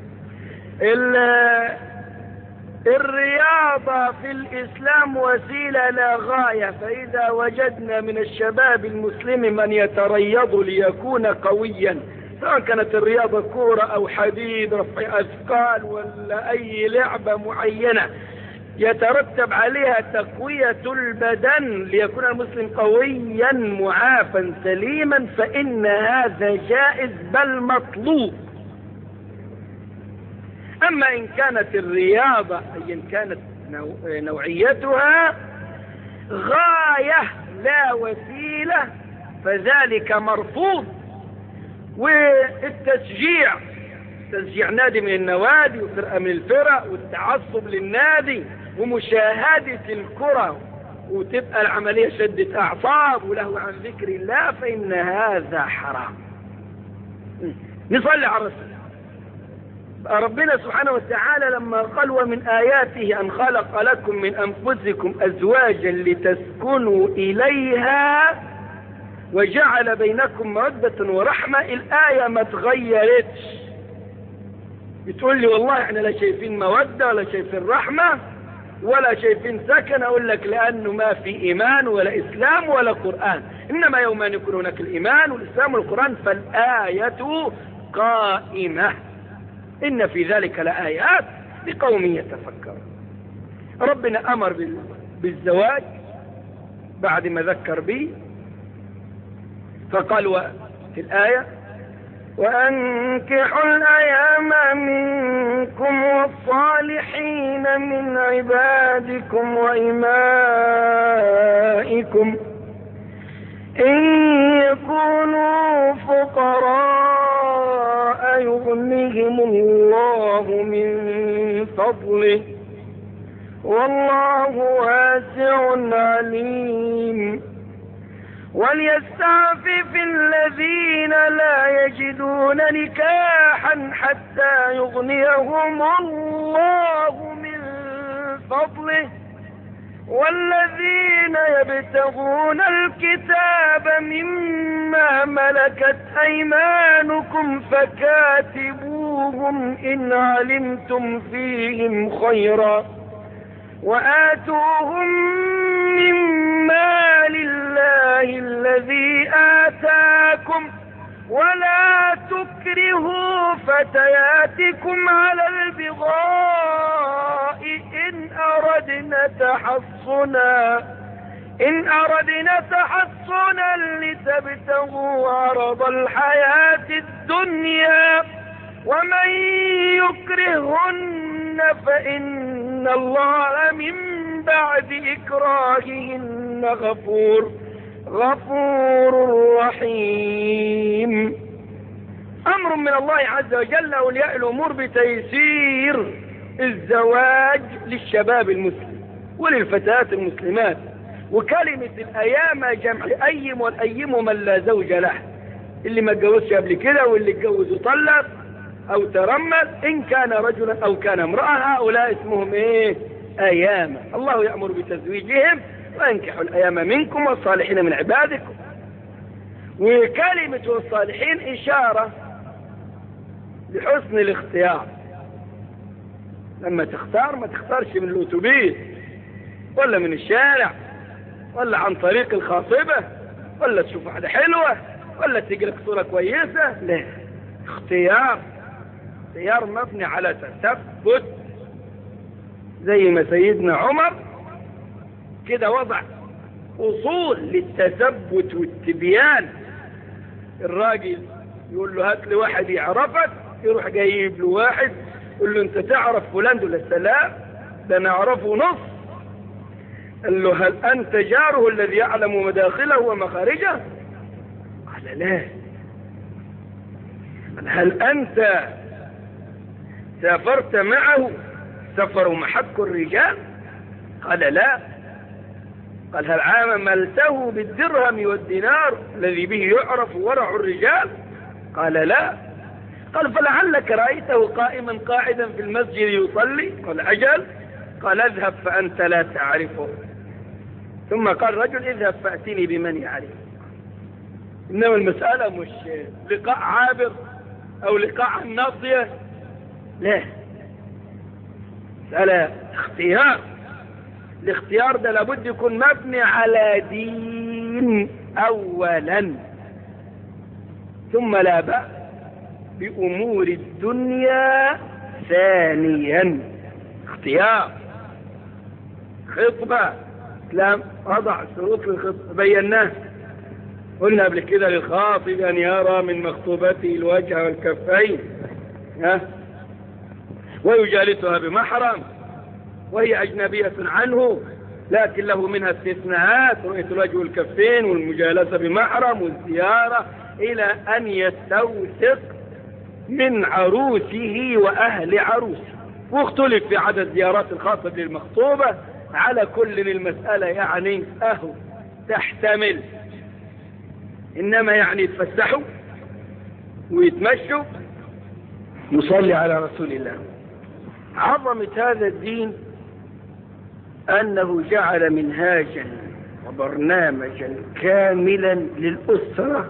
الرياضة في الإسلام وسيلة لا غاية فإذا وجدنا من الشباب المسلم من يتريض ليكون قويا سواء كانت الرياضة كورة أو حديد رفع أثقال ولا أي لعبة معينة يترتب عليها تقوية البدن ليكون المسلم قويا معافا سليما فإن هذا جائز بل مطلوب أما إن كانت الرياضة أي إن كانت نوعيتها غاية لا وسيلة فذلك مرفوض والتشجيع تشجيع نادي من النوادي وفرقة من الفرق والتعصب للنادي ومشاهدة الكرة وتبقى العملية شدة أعصاب وله عن ذكر الله فإن هذا حرام نصلي على الرسول ربنا سبحانه وتعالى لما قال ومن آياته أن خلق لكم من أنفسكم أزواجا لتسكنوا إليها وجعل بينكم مودة ورحمة الآية ما تغيرتش بتقول لي والله احنا لا شايفين مودة ولا شايفين رحمة ولا شايفين سكن اقول لك لانه ما في ايمان ولا اسلام ولا قرآن انما يوما يكون هناك الايمان والاسلام والقرآن فالآية قائمة ان في ذلك لآيات لقوم يتفكرون ربنا امر بالزواج بعد ما ذكر به فقال في الآية وأنكحوا الأيام منكم والصالحين من عبادكم وإمائكم إن يكونوا الفقراء يغنيهم الله من فضله والله واسع عليم وليستعفف الذين لا يجدون نكاحا حتى يغنيهم الله من فضله والذين يبتغون الكتاب مما ملكت أيمانكم فكاتبوهم إن علمتم فيهم خيرا وآتوهم من مال الله الذي آتاكم ولا تكرهوا فتياتكم على البغاء إن أردنا تحصنا إن أردنا تحصنا لتبتغوا عرض الحياة الدنيا ومن يكرهن فإن الله من بعد إكراههن غفور غفور رحيم أمر من الله عز وجل أولياء الأمور بتيسير الزواج للشباب المسلم وللفتيات المسلمات وكلمة الأيام جمع أيم والأيم من لا زوج له اللي ما اتجوزش قبل كده واللي اتجوز وطلق أو ترمل إن كان رجلا أو كان امرأة هؤلاء اسمهم إيه أيام الله يأمر بتزويجهم وانكحوا الأيام منكم والصالحين من عبادكم وكلمة الصالحين إشارة لحسن الاختيار لما تختار ما تختارش من الأتوبيس ولا من الشارع ولا عن طريق الخاصبة ولا تشوف واحدة حلوة ولا تجرك صورة كويسة لا اختيار اختيار مبني على تثبت زي ما سيدنا عمر كده وضع اصول للتثبت والتبيان الراجل يقول له هات لي واحد يعرفك يروح جايب له واحد يقول له انت تعرف فلان دول السلام ده انا اعرفه نص قال له هل انت جاره الذي يعلم مداخله ومخارجه قال لا قال هل انت سافرت معه سفر محك الرجال قال لا قال هل عاملته بالدرهم والدينار الذي به يعرف ورع الرجال قال لا قال فلعلك رأيته قائما قاعدا في المسجد يصلي قال أجل قال اذهب فأنت لا تعرفه ثم قال رجل اذهب فأتني بمن يعرفه إنما المسألة مش لقاء عابر أو لقاء عن ناصية لا مسألة اختيار الاختيار ده لابد يكون مبني على دين أولا ثم لا بأس بأمور الدنيا ثانيا اختيار خطبة اسلام وضع شروط للخطبة بيناها قلنا قبل كده للخاطب أن يرى من مخطوبته الوجه والكفين ها ويجالسها بمحرم وهي أجنبية عنه لكن له منها استثناءات رؤية الوجه والكفين والمجالسة بمحرم والزيارة إلى أن يستوثق من عروسه وأهل عروسه واختلف في عدد زيارات الخاطب للمخطوبة على كل المسألة يعني أهو تحتمل إنما يعني يتفسحوا ويتمشوا يصلي على رسول الله عظمة هذا الدين أنه جعل منهاجا وبرنامجا كاملا للأسرة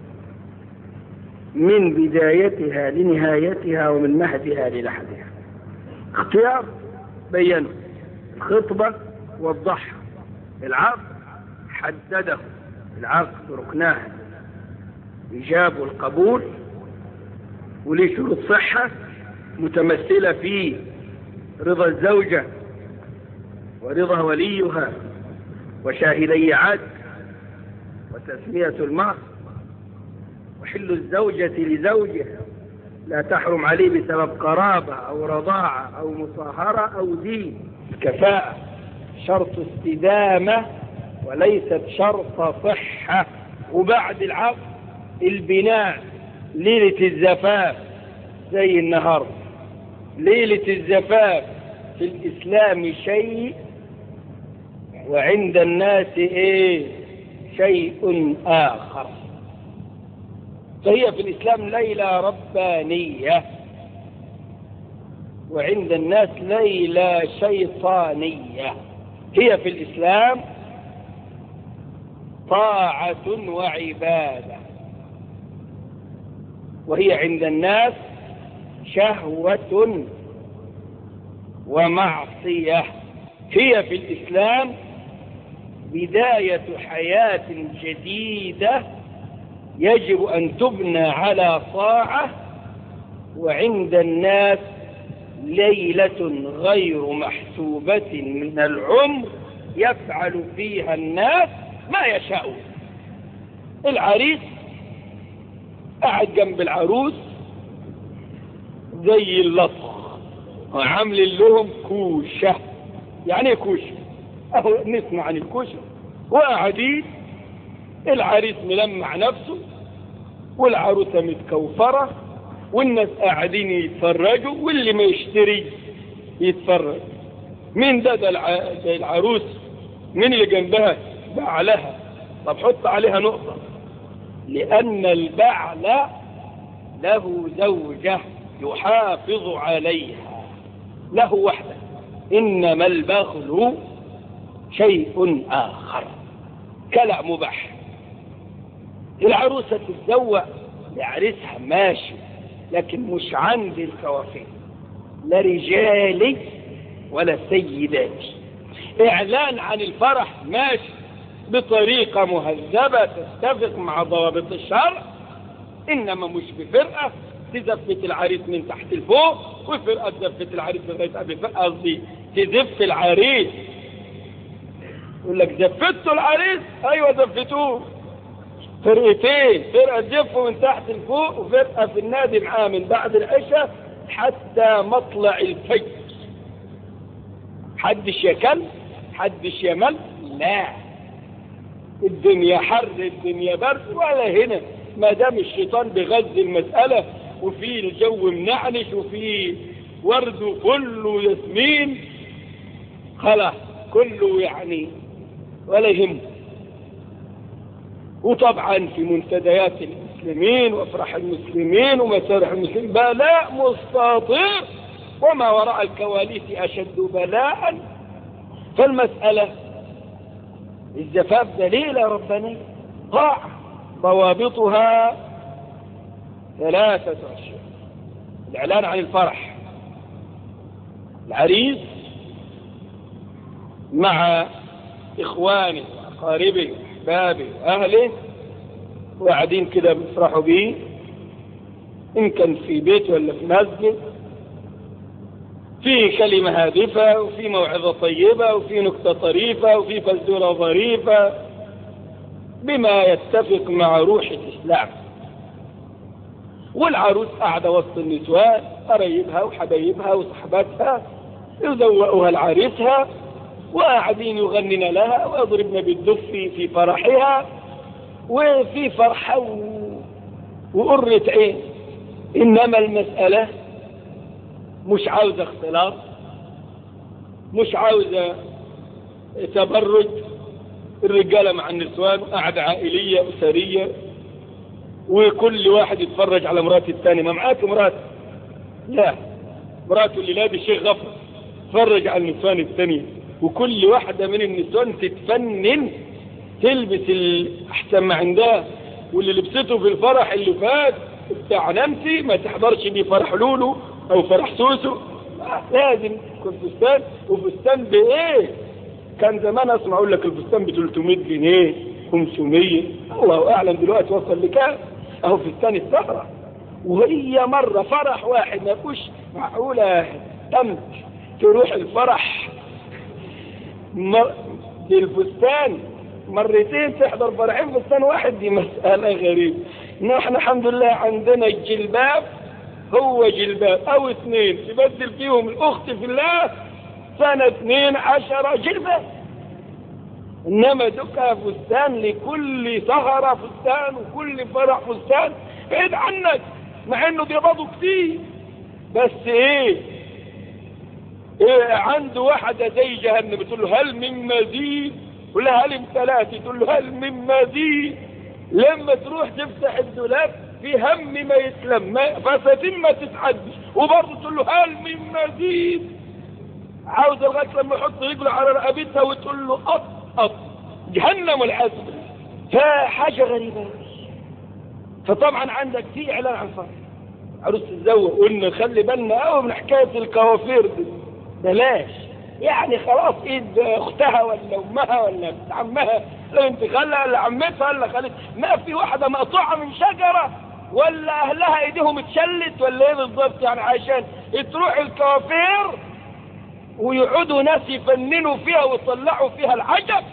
من بدايتها لنهايتها ومن مهدها للحدها اختيار بينه الخطبة وضحها العقد حدده العقد ركناه إيجاب والقبول وليه شروط صحة متمثلة في رضا الزوجة ورضا وليها وشاهدي عد وتسمية المهر وحل الزوجة لزوجها لا تحرم عليه بسبب قرابة أو رضاعة أو مصاهرة أو دين كفاءة شرط استدامة وليست شرط صحة وبعد العقد البناء ليلة الزفاف زي النهار ليلة الزفاف في الإسلام شيء وعند الناس إيه شيء آخر فهي في الإسلام ليلة ربانية وعند الناس ليلة شيطانية هي في الإسلام طاعة وعبادة وهي عند الناس شهوة ومعصية هي في الإسلام بداية حياة جديدة يجب أن تبنى على طاعة وعند الناس ليلة غير محسوبة من العمر يفعل فيها الناس ما يشاءون العريس قاعد جنب العروس زي اللصق وعامل لهم كوشة يعني ايه كوشة اهو نسمع عن الكوشة وقاعدين العريس ملمع نفسه والعروسة متكوفرة والناس قاعدين يتفرجوا واللي ما يشتري يتفرج مين ده ده, الع... ده العروس مين اللي جنبها بعلها طب حط عليها نقطة لأن البعل له زوجة يحافظ عليها له وحده إنما البخل شيء آخر كلع مباح العروسة تتزوق لعريسها ماشي لكن مش عند الكوافير لا رجالي ولا سيداتي اعلان عن الفرح ماشي بطريقة مهذبة تتفق مع ضوابط الشرع انما مش بفرقة تزفت العريس من تحت لفوق وفرقة تزفت العريس لغاية قبل فرقة قصدي تزف العريس يقول لك زفتوا العريس ايوه زفتوه فرقتين فرقة تزفه من تحت لفوق وفرقة في النادي معاه من بعد العشاء حتى مطلع الفجر حدش يكل حدش يمل لا الدنيا حر الدنيا برد ولا هنا ما دام الشيطان بغذي المسألة وفي الجو منعنش وفي ورد وكله ياسمين خلاص كله يعني ولا يهمه وطبعا في منتديات المسلمين وافراح المسلمين ومسارح المسلمين بلاء مستطير وما وراء الكواليس اشد بلاء فالمسألة الزفاف دليل ربنا طاعة ضوابطها ثلاثة أشياء الإعلان عن الفرح العريس مع إخوانه وأقاربه وأحبابه وأهله وقاعدين كده بيفرحوا بيه إن كان في بيت ولا في مسجد في كلمة هادفة وفي موعظة طيبة وفي نكتة طريفة وفي فزورة ظريفة بما يتفق مع روح الإسلام والعروس قاعدة وسط النسوان قرايبها وحبايبها وصحباتها يزوقوها لعريسها وقاعدين يغنن لها ويضربن بالدف في فرحها وفي فرحة و... وقرة عين إنما المسألة مش عاوزة اختلاط مش عاوزة تبرج الرجالة مع النسوان قعدة عائلية أسرية وكل واحد يتفرج على مرات الثاني ما معاك مرات لا مراته اللي لابس الشيخ غفر تفرج على النسوان الثانية وكل واحدة من النسوان تتفنن تلبس الأحسن ما عندها واللي لبسته في الفرح اللي فات بتاع نمسي ما تحضرش بيه فرح لولو او فرح سوسو لازم يكون فستان وفستان بايه كان زمان اسمع اقول لك الفستان ب 300 جنيه 500 الله اعلم دلوقتي وصل لكام اهو فستان السهره وهي مره فرح واحد ما فيهوش معقوله تمت تروح الفرح مر... بالفستان مرتين تحضر فرحين فستان واحد دي مسألة غريبة نحن الحمد لله عندنا الجلباب هو جلباب او اثنين تبدل فيهم الاخت في الله سنة اثنين عشرة جلباب انما دكا فستان لكل سهرة فستان وكل فرح فستان بعيد عنك مع انه بيقبضوا كتير بس ايه ايه عنده واحدة زي جهنم بتقول له هل من مزيد يقول لها هل امتلأت تقول له هل من مزيد لما تروح تفتح الدولاب في هم ما يتلم ما- فساتين ما تتعدش وبرضه تقول له هل من مزيد عاوز لغايه لما يحط رجله على رقبتها وتقول له قط قط جهنم والعياذ بالله فحاجه غريبه فطبعا عندك في اعلان عن فرح عروس تتزوج قلنا خلي بالنا قوي من حكايه الكوافير دي بلاش يعني خلاص ايد اختها ولا امها ولا بنت عمها لو انت خالها ولا عمتها ولا خالتها ما في واحده مقطوعه من شجره ولا اهلها ايديهم اتشلت ولا ايه بالظبط يعني عشان تروح الكوافير ويقعدوا ناس يفننوا فيها ويطلعوا فيها العجب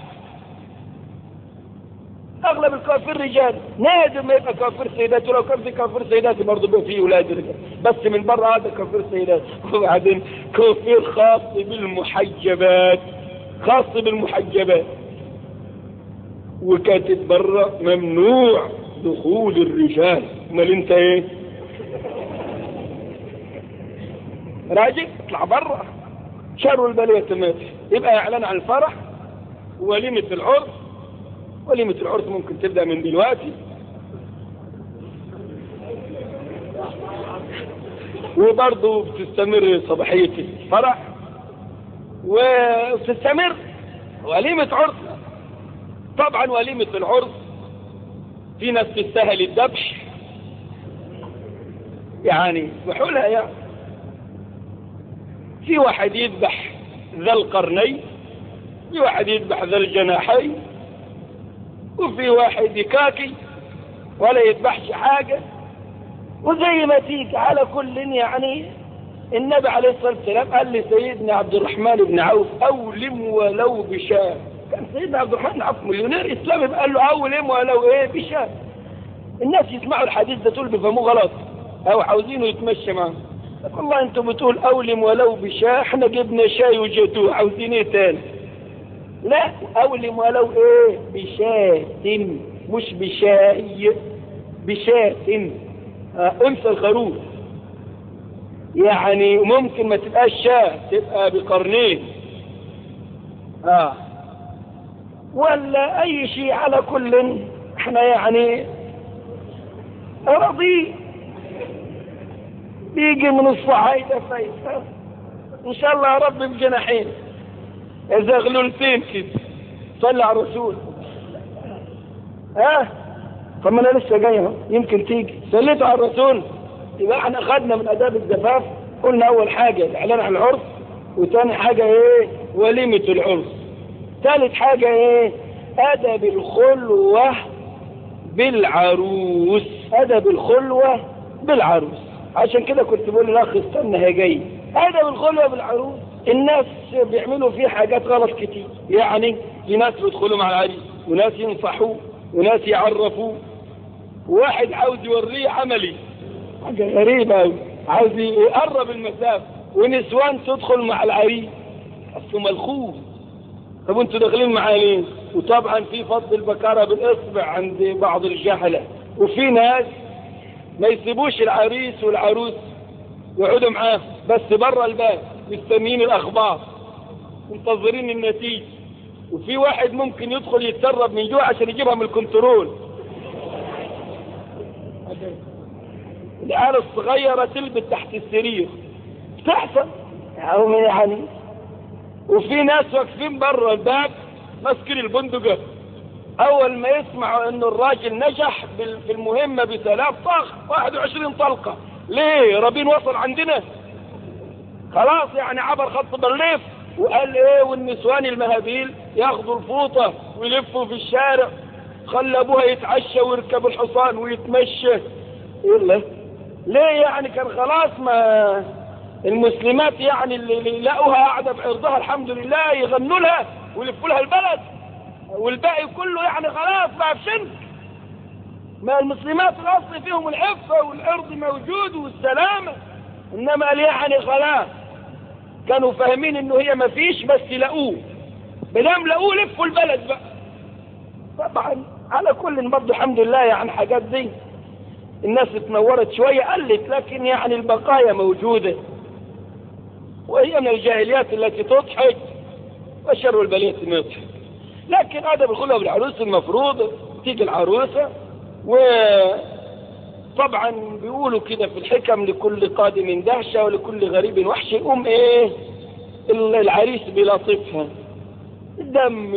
اغلب الكوافير رجال نادر ما يبقى كوافير سيدات ولو كان في كوافير سيدات برضه بيبقى فيه اولاد رجال بس من بره هذا كوافير سيدات وبعدين كوافير خاص بالمحجبات خاص بالمحجبات وكاتب بره ممنوع دخول الرجال امال انت ايه راجل اطلع بره شر البلية تمات يبقى اعلان عن الفرح وليمة العرس وليمة العرس ممكن تبدأ من دلوقتي وبرضه بتستمر صباحية الفرح وتستمر وليمة عرس طبعا وليمة العرس في ناس تستاهل الذبح يعني بحولها يعني في واحد يذبح ذا القرنين في واحد يذبح ذا الجناحين وفي واحد يكاكي ولا يذبحش حاجة وزي ما تيجي على كل يعني النبي عليه الصلاة والسلام قال لسيدنا عبد الرحمن بن عوف أولم ولو بشاة كان سيدنا عبد الرحمن بن عوف مليونير إسلامي قال له أولم ولو إيه بشاة الناس يسمعوا الحديث ده تقول بيفهموه غلط أو عاوزينه يتمشى معاهم والله انتم بتقول أولم ولو بشاة احنا جبنا شاي وجاتوه عاوزين ايه تاني لا أولم ولو ايه بشاة مش بشاي بشاة آه، أنثى الخروف يعني ممكن ما تبقاش شاة تبقى بقرنين اه ولا اي شيء على كل احنا يعني راضي بيجي من الصعايدة فايت ان شاء الله يا رب بجناحين زغلولتين كده صلى على الرسول ها طب ما انا لسه جاي اهو يمكن تيجي صليتوا على الرسول يبقى احنا خدنا من اداب الزفاف قلنا اول حاجه الاعلان عن العرس وتاني حاجه ايه وليمه العرس ثالث حاجه ايه ادب الخلوه بالعروس ادب الخلوه بالعروس عشان كده كنت بقول للاخ استنى هي جاي ادب الخلوه بالعروس الناس بيعملوا فيه حاجات غلط كتير يعني في ناس بيدخلوا مع العريس وناس ينصحوه وناس يعرفوه واحد عاوز يوريه عملي حاجة غريبة أوي عاوز يقرب المسافة ونسوان تدخل مع العريس أصله ملخوف طب انتوا داخلين معاه ليه؟ وطبعا في فضل البكارة بالإصبع عند بعض الجهلة وفي ناس ما يسيبوش العريس والعروس يقعدوا معاه بس بره الباب مستنيين الأخبار منتظرين النتيجة وفي واحد ممكن يدخل يتسرب من جوه عشان يجيبها من الكنترول العيال الصغيرة تلبس تحت السرير بتحصل يعني وفي ناس واقفين بره الباب ماسكين البندقة أول ما يسمعوا إنه الراجل نجح بال- في المهمة بثلاث طخ 21 طلقة ليه رابين وصل عندنا خلاص يعني عبر خط بليف وقال ايه والنسوان المهابيل ياخدوا الفوطة ويلفوا في الشارع خلى ابوها يتعشى ويركب الحصان ويتمشى يلا ليه يعني كان خلاص ما المسلمات يعني اللي اللي لقوها قاعدة بعرضها الحمد لله يغنوا لها ويلفوا لها البلد والباقي كله يعني خلاص بقى في شنك ما المسلمات الاصل فيهم العفة والعرض موجود والسلامة انما قال يعني خلاص كانوا فاهمين انه هي ما فيش بس لقوه بدام لقوه لفوا البلد بقى طبعا على كل برضه الحمد لله يعني حاجات دي الناس اتنورت شوية قلت لكن يعني البقايا موجودة وهي من الجاهليات التي تضحك وشر البلية ما يضحك لكن ادب الخلوة بالعروس المفروض تيجي العروسة وطبعا بيقولوا كده في الحكم لكل قادم دهشة ولكل غريب وحش يقوم ايه العريس بيلاطفها قدام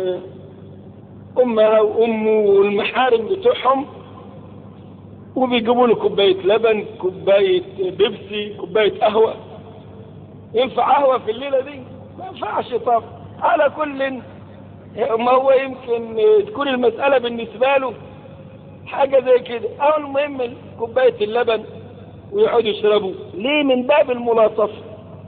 امها وامه والمحارم بتوعهم وبيجيبوا له كوبايه لبن كوبايه بيبسي كوبايه قهوه ينفع قهوه في الليله دي ما ينفعش طب على كل ما هو يمكن تكون المساله بالنسبه له حاجه زي كده او المهم كوبايه اللبن ويقعدوا يشربوا ليه من باب الملاطفه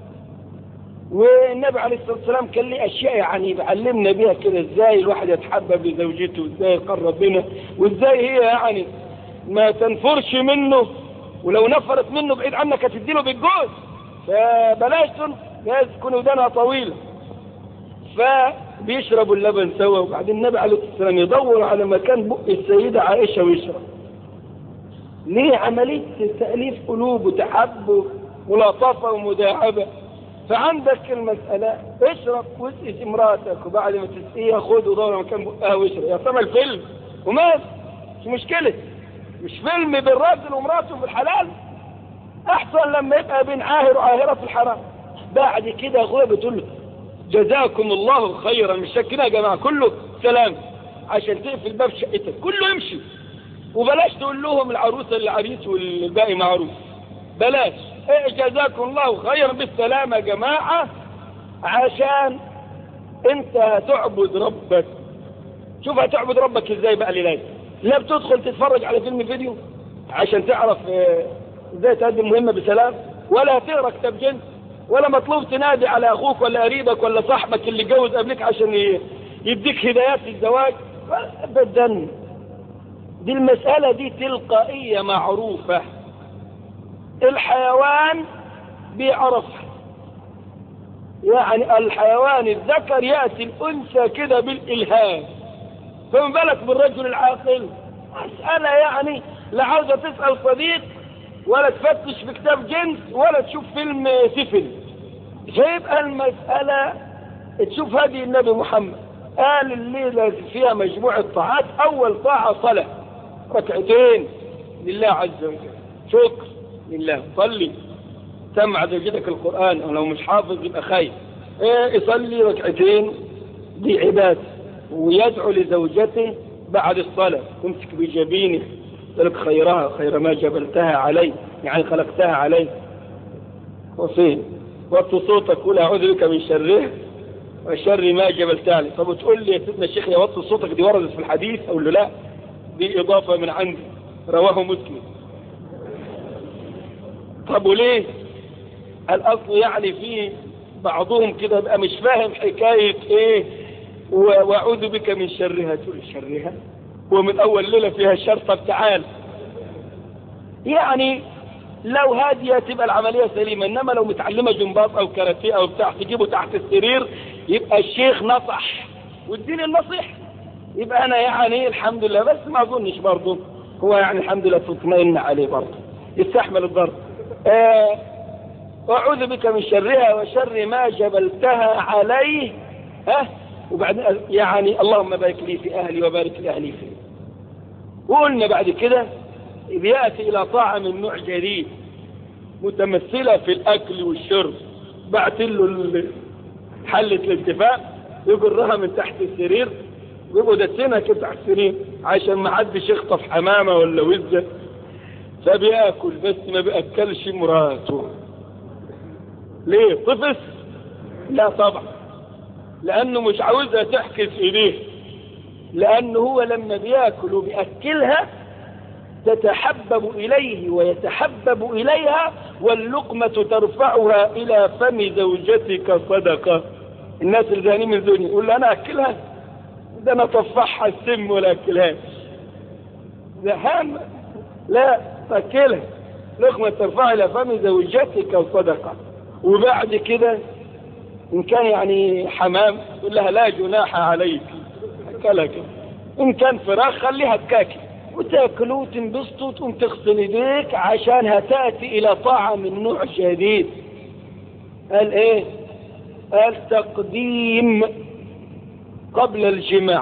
والنبي عليه الصلاه والسلام كان ليه اشياء يعني بيعلمنا بيها كده ازاي الواحد يتحبب لزوجته وازاي يقرب منها وازاي هي يعني ما تنفرش منه ولو نفرت منه بعيد عنك هتديله بالجوز فبلاش لازم تكون ودانها طويله فبيشربوا اللبن سوا وبعدين النبي عليه الصلاه والسلام يدور على مكان بق السيده عائشه ويشرب ليه عمليه تاليف قلوب وتحب ملاطفه ومداعبه فعندك المسألة اشرب واسقي مراتك وبعد ما تسقيها خد ودور على مكان بقها واشرب يا سما الفيلم وماذا مش مشكلة مش فيلم بين راجل ومراته في الحلال احسن لما يبقى بين عاهر وعاهرة في الحرام بعد كده اخويا بتقول له جزاكم الله خيرا مش كده يا جماعة كله سلام عشان تقفل باب شقتك كله يمشي وبلاش تقول لهم العروسة اللي عريس والباقي معروف بلاش إيه جزاكم الله خيرا بالسلامة يا جماعة عشان انت هتعبد ربك شوف هتعبد ربك ازاي بقى لله لا بتدخل تتفرج على فيلم فيديو عشان تعرف ازاي تقدم مهمة بسلام ولا تقرا كتاب جنس ولا مطلوب تنادي على اخوك ولا قريبك ولا صاحبك اللي جوز قبلك عشان يديك هدايات للزواج ابدا دي المسألة دي تلقائية معروفة الحيوان بيعرفها يعني الحيوان الذكر يأتي الأنثى كده بالإلهام فمن بالك بالرجل العاقل مسألة يعني لا عاوزة تسأل صديق ولا تفتش في كتاب جنس ولا تشوف فيلم سفل فيبقى المسألة تشوف هذه النبي محمد قال الليلة فيها مجموعة طاعات أول طاعة صلاة ركعتين لله عز وجل شكر لله صلي سمع زوجتك القرآن أو لو مش حافظ يبقى خايف إيه يصلي ركعتين دي عبادة ويدعو لزوجته بعد الصلاة تمسك بجبينه تلك خيرها خير ما جبلتها علي يعني خلقتها علي وفين وطي صوتك قول أعوذ بك من شره وشر ما جبلتها علي طب وتقول لي يا سيدنا الشيخ يا وطي صوتك دي وردت في الحديث أقول له لا دي إضافة من عندي رواه مسلم طب وليه الاصل يعني في بعضهم كده بقى مش فاهم حكاية ايه واعوذ بك من شرها تقول شرها ومن اول ليلة فيها الشر طب تعال يعني لو هادية تبقى العملية سليمة انما لو متعلمة جنباط او كاراتيه او بتاع تجيبه تحت السرير يبقى الشيخ نصح واديني النصيحة يبقى انا يعني الحمد لله بس ما اظنش برضه هو يعني الحمد لله تطمئن عليه برضه يستحمل الضرب آه أعوذ بك من شرها وشر ما جبلتها عليه ها وبعد يعني اللهم بارك لي في أهلي وبارك لأهلي فيه وقلنا بعد كده بيأتي إلى طاعة من نوع جديد متمثلة في الأكل والشرب بعت له حلة الانتفاء يجرها من تحت السرير ويبقوا دسينها كده تحت السرير عشان ما حدش يخطف حمامة ولا وزة فبياكل بس ما بياكلش مراته ليه طفس لا طبعا لانه مش عاوزها تحكس ايديه لانه هو لما بياكل وبياكلها تتحبب اليه ويتحبب اليها واللقمة ترفعها الى فم زوجتك صدقة الناس اللي زهقانين من زوجي يقول له انا اكلها ده انا طفحها السم ولا اكلهاش زهقان لا تاكلها لقمة ترفعها إلى فم زوجتك صدقة وبعد كده إن كان يعني حمام تقول لها لا جناح عليك أكلها كده إن كان فراخ خليها تكاكي وتاكلوا وتنبسطوا وتقوم تغسل ايديك عشان هتاتي الى طاعه من نوع جديد قال ايه قال تقديم قبل الجماع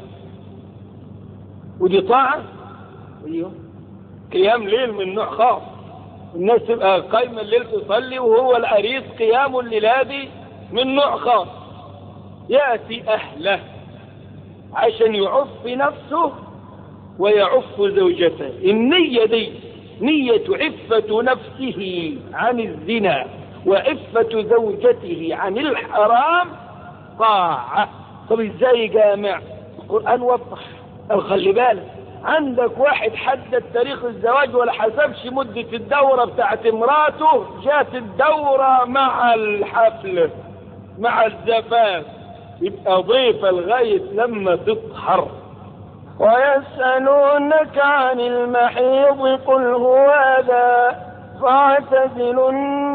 ودي طاعه ايوه قيام ليل من نوع خاص الناس تبقى قايمه الليل تصلي وهو العريس قيام الليله دي من نوع خاص ياتي اهله عشان يعف نفسه ويعف زوجته النية دي نية عفة نفسه عن الزنا وعفة زوجته عن الحرام طاعة طب ازاي جامع القرآن وضح أو خلي بالك عندك واحد حدد تاريخ الزواج ولا حسبش مدة الدورة بتاعت امراته جات الدورة مع الحفل مع الزفاف يبقى ضيفة لغاية لما تطهر ويسألونك عن المحيض قل هو أذى فاعتزلوا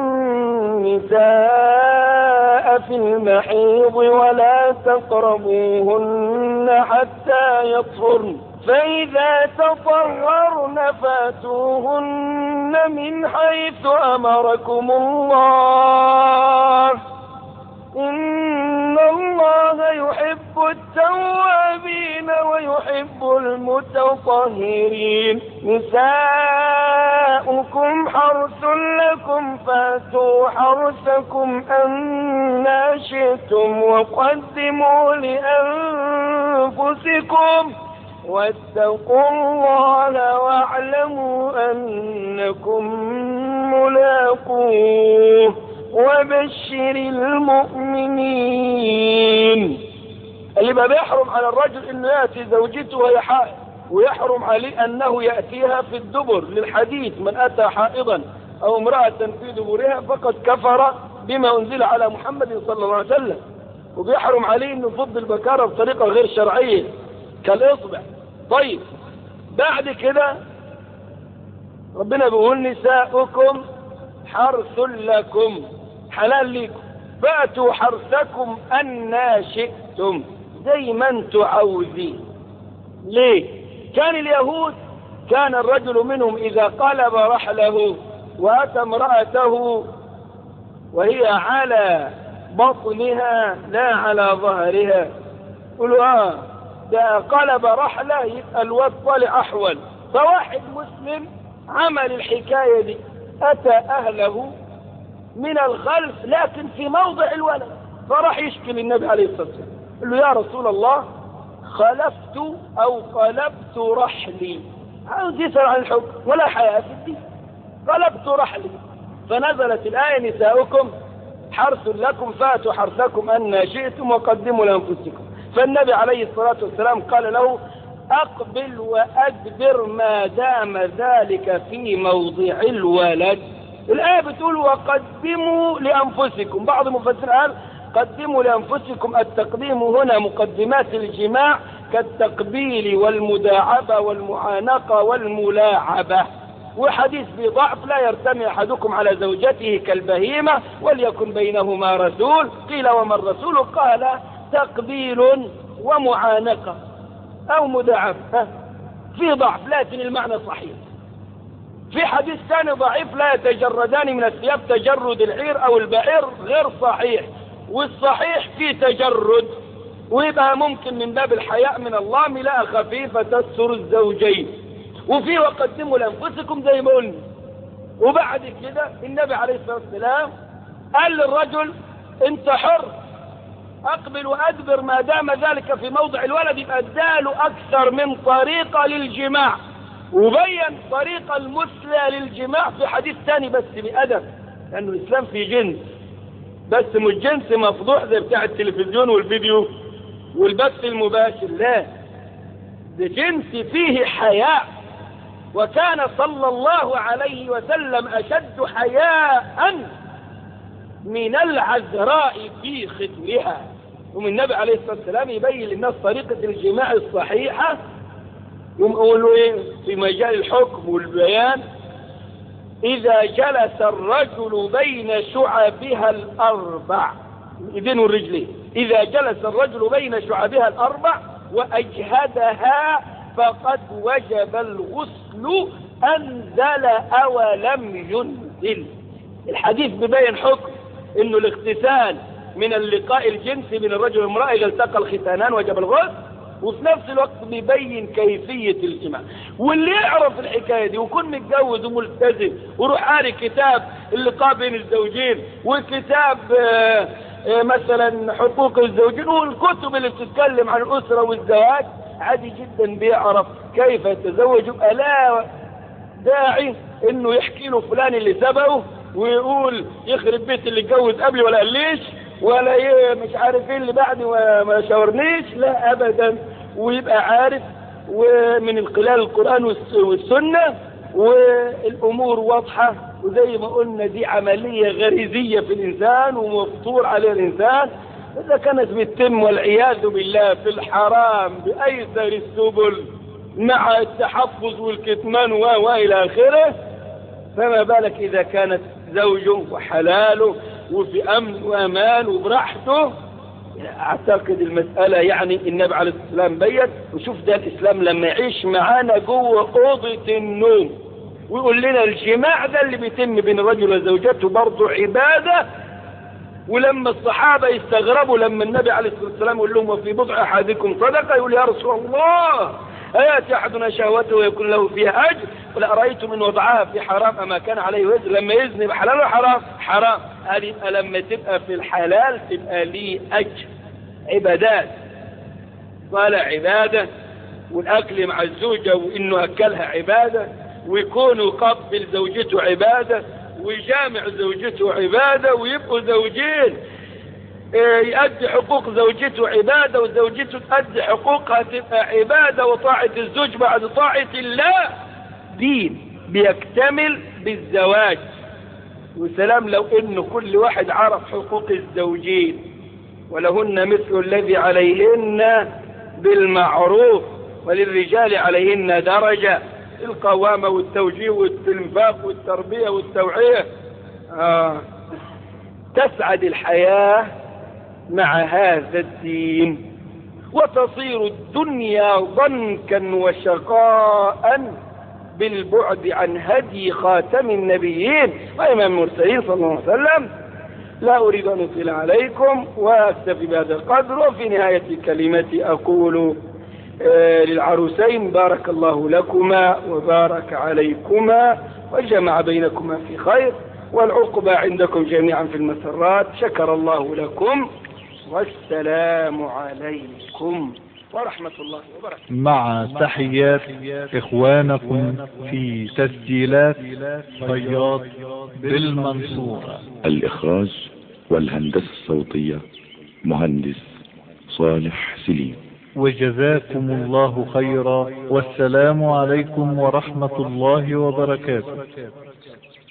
النساء في المحيض ولا تقربوهن حتى يطهرن فإذا تطهرن فاتوهن من حيث أمركم الله إن الله يحب التوابين ويحب المتطهرين نساؤكم حرث لكم فاتوا حرثكم أنا شئتم وقدموا لأنفسكم واتقوا الله واعلموا أنكم ملاقوه وبشر المؤمنين اللي بقى بيحرم على الرجل انه ياتي زوجته وهي حائض ويحرم عليه انه ياتيها في الدبر للحديث من اتى حائضا او امراه في دبرها فقد كفر بما انزل على محمد صلى الله عليه وسلم وبيحرم عليه انه يفض البكاره بطريقه غير شرعيه كالاصبع طيب بعد كده ربنا بيقول نساؤكم حرث لكم حلال لكم فاتوا حرثكم أنا شئتم زي ما انتوا عاوزين ليه كان اليهود كان الرجل منهم إذا قلب رحله وأتى امرأته وهي على بطنها لا على ظهرها يقولوا اه ده قلب رحله يبقى الواد طالع أحول فواحد مسلم عمل الحكاية دي أتى أهله من الخلف لكن في موضع الولد فراح يشكي للنبي عليه الصلاة والسلام قال له يا رسول الله خلفت أو قلبت رحلي عاوز يسأل عن الحكم ولا حياة في الدين قلبت رحلي فنزلت الآية نساؤكم حرث لكم فاتوا حرثكم أن شئتم وقدموا لأنفسكم فالنبي عليه الصلاة والسلام قال له أقبل وأدبر ما دام ذلك في موضع الولد الآية بتقول وقدموا لأنفسكم بعض المفسرين قال قدموا لأنفسكم التقديم هنا مقدمات الجماع كالتقبيل والمداعبة والمعانقة والملاعبة وحديث بضعف لا يرتمي أحدكم على زوجته كالبهيمة وليكن بينهما رسول قيل وما الرسول قال تقبيل ومعانقة أو مداعبة في ضعف لكن المعنى صحيح في حديث ثاني ضعيف لا يتجردان من الثياب تجرد العير او البعير غير صحيح والصحيح في تجرد ويبقى ممكن من باب الحياء من الله ملاء خفيفة تستر الزوجين وفي وقدموا لانفسكم زي ما قلنا وبعد كده النبي عليه الصلاة والسلام قال للرجل انت حر اقبل وادبر ما دام ذلك في موضع الولد يبقى اداله اكثر من طريقة للجماع وبين طريقة المثلى للجماع في حديث ثاني بس بأدب لأنه الإسلام في جنس بس مش جنس مفضوح زي بتاع التلفزيون والفيديو والبث المباشر لا ده جنس فيه حياء وكان صلى الله عليه وسلم أشد حياء من العذراء في خدرها ومن النبي عليه الصلاة والسلام يبين للناس طريقة الجماع الصحيحة يقوم يقولوا ايه في مجال الحكم والبيان اذا جلس الرجل بين شعبها الاربع الايدين والرجلين اذا جلس الرجل بين شعبها الاربع واجهدها فقد وجب الغسل أنزل أو لم ينزل الحديث ببين حكم انه الاغتسال من اللقاء الجنسي بين الرجل والمرأة إذا التقى الختانان وجب الغسل وفي نفس الوقت بيبين كيفية الجماع واللي يعرف الحكاية دي ويكون متجوز وملتزم ويروح قاري كتاب اللقاء بين الزوجين وكتاب آه، آه، مثلا حقوق الزوجين والكتب اللي بتتكلم عن الأسرة والزواج عادي جدا بيعرف كيف يتزوج يبقى لا داعي انه يحكي له فلان اللي سبقه ويقول يخرب بيت اللي اتجوز قبلي ولا قاليش ولا ي- مش عارف ايه اللي بعدي وما شاورنيش لا ابدا ويبقى عارف ومن خلال القرآن والس- والسنة والامور واضحة وزي ما قلنا دي عملية غريزية في الانسان ومفطور عليها الانسان اذا كانت بتتم والعياذ بالله في الحرام بايسر السبل مع التحفظ والكتمان و والى اخره فما بالك إذا كانت زوجه وحلاله وفي أمن وأمان وبراحته أعتقد المسألة يعني النبي عليه الصلاة والسلام بيت وشوف ده الإسلام لما يعيش معانا جوه أوضة النوم ويقول لنا الجماع ده اللي بيتم بين الرجل وزوجته برضه عبادة ولما الصحابة يستغربوا لما النبي عليه الصلاة والسلام يقول لهم وفي بضع أحدكم صدقة يقول يا رسول الله أياتي أحدنا شهوته ويكون له فيها أجر قل أرأيتم إن وضعها في حرام أما كان عليه وزر لما يزني بحلال ولا حرام حرام قال يبقى لما تبقى في الحلال تبقى ليه أجر عبادات صلاة عبادة والأكل مع الزوجة وإنه أكلها عبادة ويكون يقبل زوجته عبادة ويجامع زوجته عبادة ويبقوا زوجين إيه، يؤدي حقوق زوجته عبادة وزوجته تؤدي حقوقها تبقى عبادة وطاعة الزوج بعد طاعة الله دين بيكتمل بالزواج وسلام لو انه كل واحد عرف حقوق الزوجين ولهن مثل الذي عليهن بالمعروف وللرجال عليهن درجة القوامة والتوجيه والانفاق والتربية والتوعية آه. تسعد الحياة مع هذا الدين وتصير الدنيا ضنكا وشقاء بالبعد عن هدي خاتم النبيين وإمام المرسلين صلى الله عليه وسلم لا أريد أن أطيل عليكم وأكتفي بهذا القدر وفي نهاية كلمتي أقول آه، للعروسين بارك الله لكما وبارك عليكما وجمع بينكما في خير والعقبى عندكم جميعا في المسرات شكر الله لكم والسلام عليكم ورحمة الله وبركاته مع تحيات إخوانكم في تسجيلات فياض بالمنصورة الإخراج والهندسة الصوتية مهندس صالح سليم وجزاكم الله خيرا والسلام عليكم ورحمة الله وبركاته